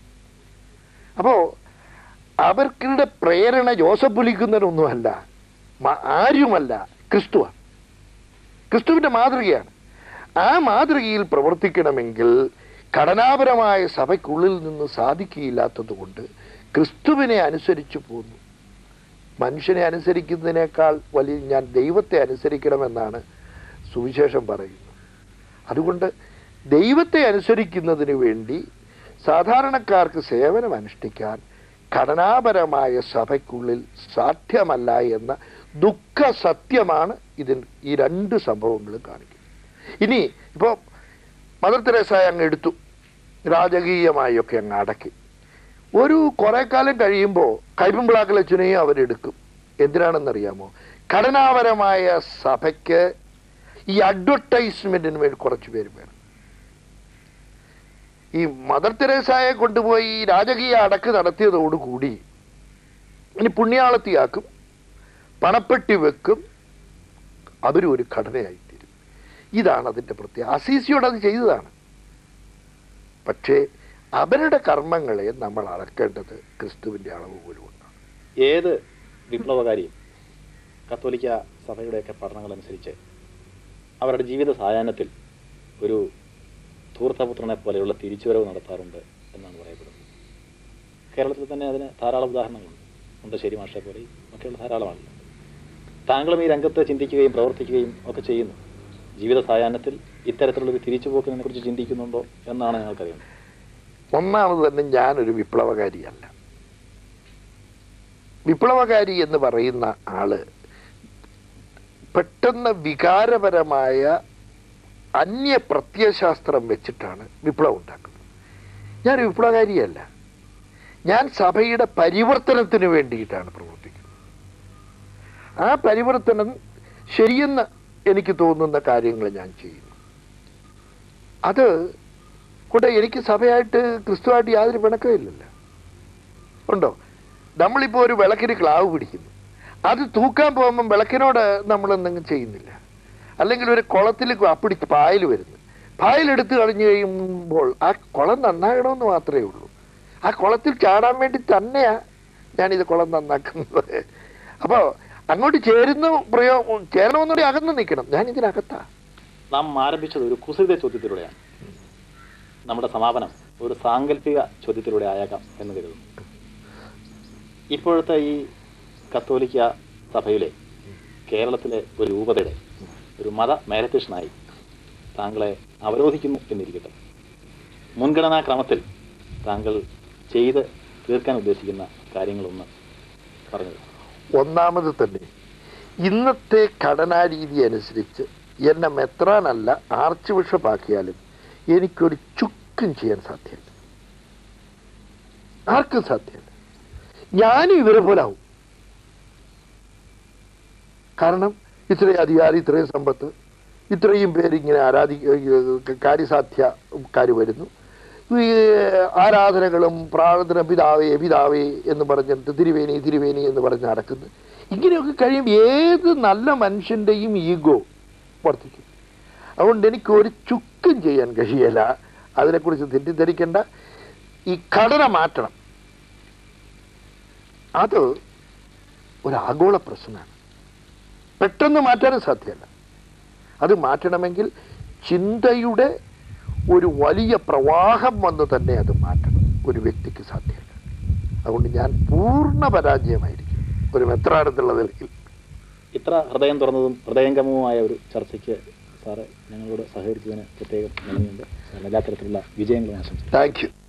അപ്പോ അവർക്കുടെ പ്രേരണ ജോസഫ് പുലിക്കുന്നതിനൊന്നുമല്ല മ- ആരുമല്ല ക്രിസ്തുവാണ് ക്രിസ്തുവിന്റെ മാതൃകയാണ് ആ മാതൃകയിൽ പ്രവർത്തിക്കണമെങ്കിൽ ഘടനാപരമായ സഭയ്ക്കുള്ളിൽ നിന്ന് സാധിക്കുകയില്ലാത്തത് കൊണ്ട് ക്രിസ്തുവിനെ അനുസരിച്ചു പോന്നു മനുഷ്യനെ അനുസരിക്കുന്നതിനേക്കാൾ വലിയ ഞാൻ ദൈവത്തെ അനുസരിക്കണമെന്നാണ് സുവിശേഷം പറയുന്നത് അതുകൊണ്ട് ദൈവത്തെ അനുസരിക്കുന്നതിന് വേണ്ടി സാധാരണക്കാർക്ക് സേവനം അനുഷ്ഠിക്കാൻ ഘടനാപരമായ സഭയ്ക്കുള്ളിൽ സാധ്യമല്ല എന്ന ദുഃഖ സത്യമാണ് ഇതിൽ ഈ രണ്ട് സംഭവങ്ങളും കാണിക്കുന്നത് ഇനി ഇപ്പോൾ മദർ തെരേസായ അങ്ങ് എടുത്തു രാജകീയമായി ഒക്കെ അങ്ങ് അടക്കി ഒരു കുറെ കാലം കഴിയുമ്പോൾ കൈപ്പിമ്പിളാക്കൽ അച്ഛനെയും അവരെടുക്കും എന്തിനാണെന്നറിയാമോ ഘടനാപരമായ സഭയ്ക്ക് ഈ അഡ്വർടൈസ്മെന്റിന് വേണ്ടി കുറച്ച് പേര് വേണം ഈ മദർ തെരേസായെ കൊണ്ടുപോയി രാജകീയ അടക്ക് നടത്തിയതോടുകൂടി ഇനി പുണ്യാളത്തിയാക്കും പണപ്പെട്ടി വെക്കും അവരും ഒരു ഘടനയായിത്തീരും ഇതാണ് അതിൻ്റെ പ്രത്യേകത അസീസിയോട് അത് ചെയ്തതാണ് പക്ഷേ അവരുടെ കർമ്മങ്ങളെ നമ്മൾ അളക്കേണ്ടത് ക്രിസ്തുവിൻ്റെ അളവ് പോലും കൊണ്ടാണ്
ഏത് വിപ്ലവകാരിയും കത്തോലിക്ക സഭയുടെയൊക്കെ പഠനങ്ങളനുസരിച്ച് അവരുടെ ജീവിത സായാഹ്നത്തിൽ ഒരു ധൂർത്തപുത്രനെ പോലെയുള്ള തിരിച്ചുവരവ് നടത്താറുണ്ട് എന്നാണ് പറയപ്പെടുന്നത് കേരളത്തിൽ തന്നെ അതിന് ധാരാളം ഉദാഹരണങ്ങളുണ്ട് മുണ്ടശ്ശേരി മാഷെ പോലെയും ഒക്കെയുള്ള ധാരാളം ആളുകളുണ്ട് താങ്കളും ഈ രംഗത്ത് ചിന്തിക്കുകയും പ്രവർത്തിക്കുകയും ഒക്കെ ചെയ്യുന്നു ജീവിത സായാഹ്നത്തിൽ ഇത്തരത്തിലുള്ള ഒരു തിരിച്ചുപോക്കിനെ കുറിച്ച് ചിന്തിക്കുന്നുണ്ടോ എന്നാണ് ഞങ്ങൾക്കറിയുന്നത്
ഒന്നാമത് തന്നെ ഞാനൊരു വിപ്ലവകാരിയല്ല വിപ്ലവകാരി എന്ന് പറയുന്ന ആള് പെട്ടെന്ന് വികാരപരമായ അന്യ പ്രത്യയശാസ്ത്രം വെച്ചിട്ടാണ് വിപ്ലവം ഉണ്ടാക്കുന്നത് ഞാൻ വിപ്ലവകാരിയല്ല ഞാൻ സഭയുടെ പരിവർത്തനത്തിന് വേണ്ടിയിട്ടാണ് പ്രവർത്തിക്കുന്നത് ആ പരിവർത്തനം ശരിയെന്ന് എനിക്ക് തോന്നുന്ന കാര്യങ്ങൾ ഞാൻ ചെയ്യുന്നു അത് കൊണ്ട് എനിക്ക് സഭയായിട്ട് ക്രിസ്തുവായിട്ട് യാതൊരു പിണക്കമില്ലല്ലോ ഉണ്ടോ നമ്മളിപ്പോൾ ഒരു വിളക്കിന് ക്ലാവ് പിടിക്കുന്നു അത് തൂക്കാൻ പോകുമ്പം വിളക്കിനോട് നമ്മൾ എന്തെങ്കിലും ചെയ്യുന്നില്ല അല്ലെങ്കിൽ ഒരു കുളത്തിൽ അപ്പിടി പായൽ വരുന്നു പായലെടുത്ത് കളഞ്ഞു കഴിയുമ്പോൾ ആ കുളം നന്നാകണമെന്ന് മാത്രമേ ഉള്ളൂ ആ കുളത്തിൽ ചാടാൻ വേണ്ടി തന്നെയാ ഞാനിത് കുളം നന്നാക്കുന്നത് അപ്പോൾ അങ്ങോട്ട് ചേരുന്ന പ്രയോ ചേരണമെന്നുണ്ടെങ്കിൽ അകന്ന് നിൽക്കണം ഞാൻ ഇതിനകത്താ
നാം ആരംഭിച്ചത് ഒരു കുസൃത ചോദ്യത്തിലൂടെയാണ് നമ്മുടെ സമാപനം ഒരു സാങ്കല്പിക ചോദ്യത്തിലൂടെ ആയേക്കാം എന്ന് കരുതുന്നു ഇപ്പോഴത്തെ ഈ കത്തോലിക്ക സഭയിലെ കേരളത്തിലെ ഒരു രൂപതയുടെ ഒരു മത മേലധ്യക്ഷനായി താങ്കളെ അവരോധിക്കുന്നു എന്നിരിക്കട്ടെ മുൻഗണനാ ക്രമത്തിൽ താങ്കൾ ചെയ്ത് തീർക്കാൻ ഉദ്ദേശിക്കുന്ന കാര്യങ്ങളൊന്ന് പറഞ്ഞത്
ഒന്നാമത് തന്നെ ഇന്നത്തെ ഘടനാരീതി അനുസരിച്ച് എന്നെ മെത്രാനല്ല ആർച്ച് ബിഷപ്പാക്കിയാലും എനിക്കൊരു ചുക്കും ചെയ്യാൻ സാധ്യമല്ല ആർക്കും സാധ്യമല്ല ഞാനും ഇവരെ പോലെ ആവും കാരണം ഇത്രയും അധികാരം ഇത്രയും സമ്പത്ത് ഇത്രയും പേരിങ്ങനെ ആരാധി കാര്യസാധ്യക്കാർ വരുന്നു ഈ ആരാധനകളും പ്രാർത്ഥന പിതാവേ പിതാവേ എന്ന് പറഞ്ഞിട്ട് തിരുവേനി തിരുവേനി എന്ന് പറഞ്ഞ് നടക്കുന്നു ഇങ്ങനെയൊക്കെ കഴിയുമ്പോൾ ഏത് നല്ല മനുഷ്യൻ്റെയും ഈഗോ വർദ്ധിക്കും അതുകൊണ്ട് എനിക്ക് ഒരു ചുക്കും ചെയ്യാൻ കഴിയല അതിനെക്കുറിച്ച് തെറ്റിദ്ധരിക്കേണ്ട ഈ ഘടന മാറ്റണം അത് ഒരു ആഗോള പ്രശ്നമാണ് പെട്ടെന്ന് മാറ്റാനും സാധ്യമല്ല അത് മാറ്റണമെങ്കിൽ ചിന്തയുടെ ഒരു വലിയ പ്രവാഹം വന്ന് തന്നെ അത് മാറ്റണം ഒരു വ്യക്തിക്ക് സാധ്യമല്ല അതുകൊണ്ട് ഞാൻ പൂർണ്ണ പരാജയമായിരിക്കും ഒരു മെത്രാടത്തുള്ള നിലയിൽ
ഇത്ര ഹൃദയം തുറന്നതും ഹൃദയംഗമവുമായ ഒരു ചർച്ചയ്ക്ക് സാറ് ഞങ്ങളോട് സഹകരിച്ചതിന് പ്രത്യേകം നന്ദിയുണ്ട് സാറിന് എല്ലാ തരത്തിലുള്ള വിജയങ്ങളും ആശംസിക്കുന്നു
താങ്ക് യു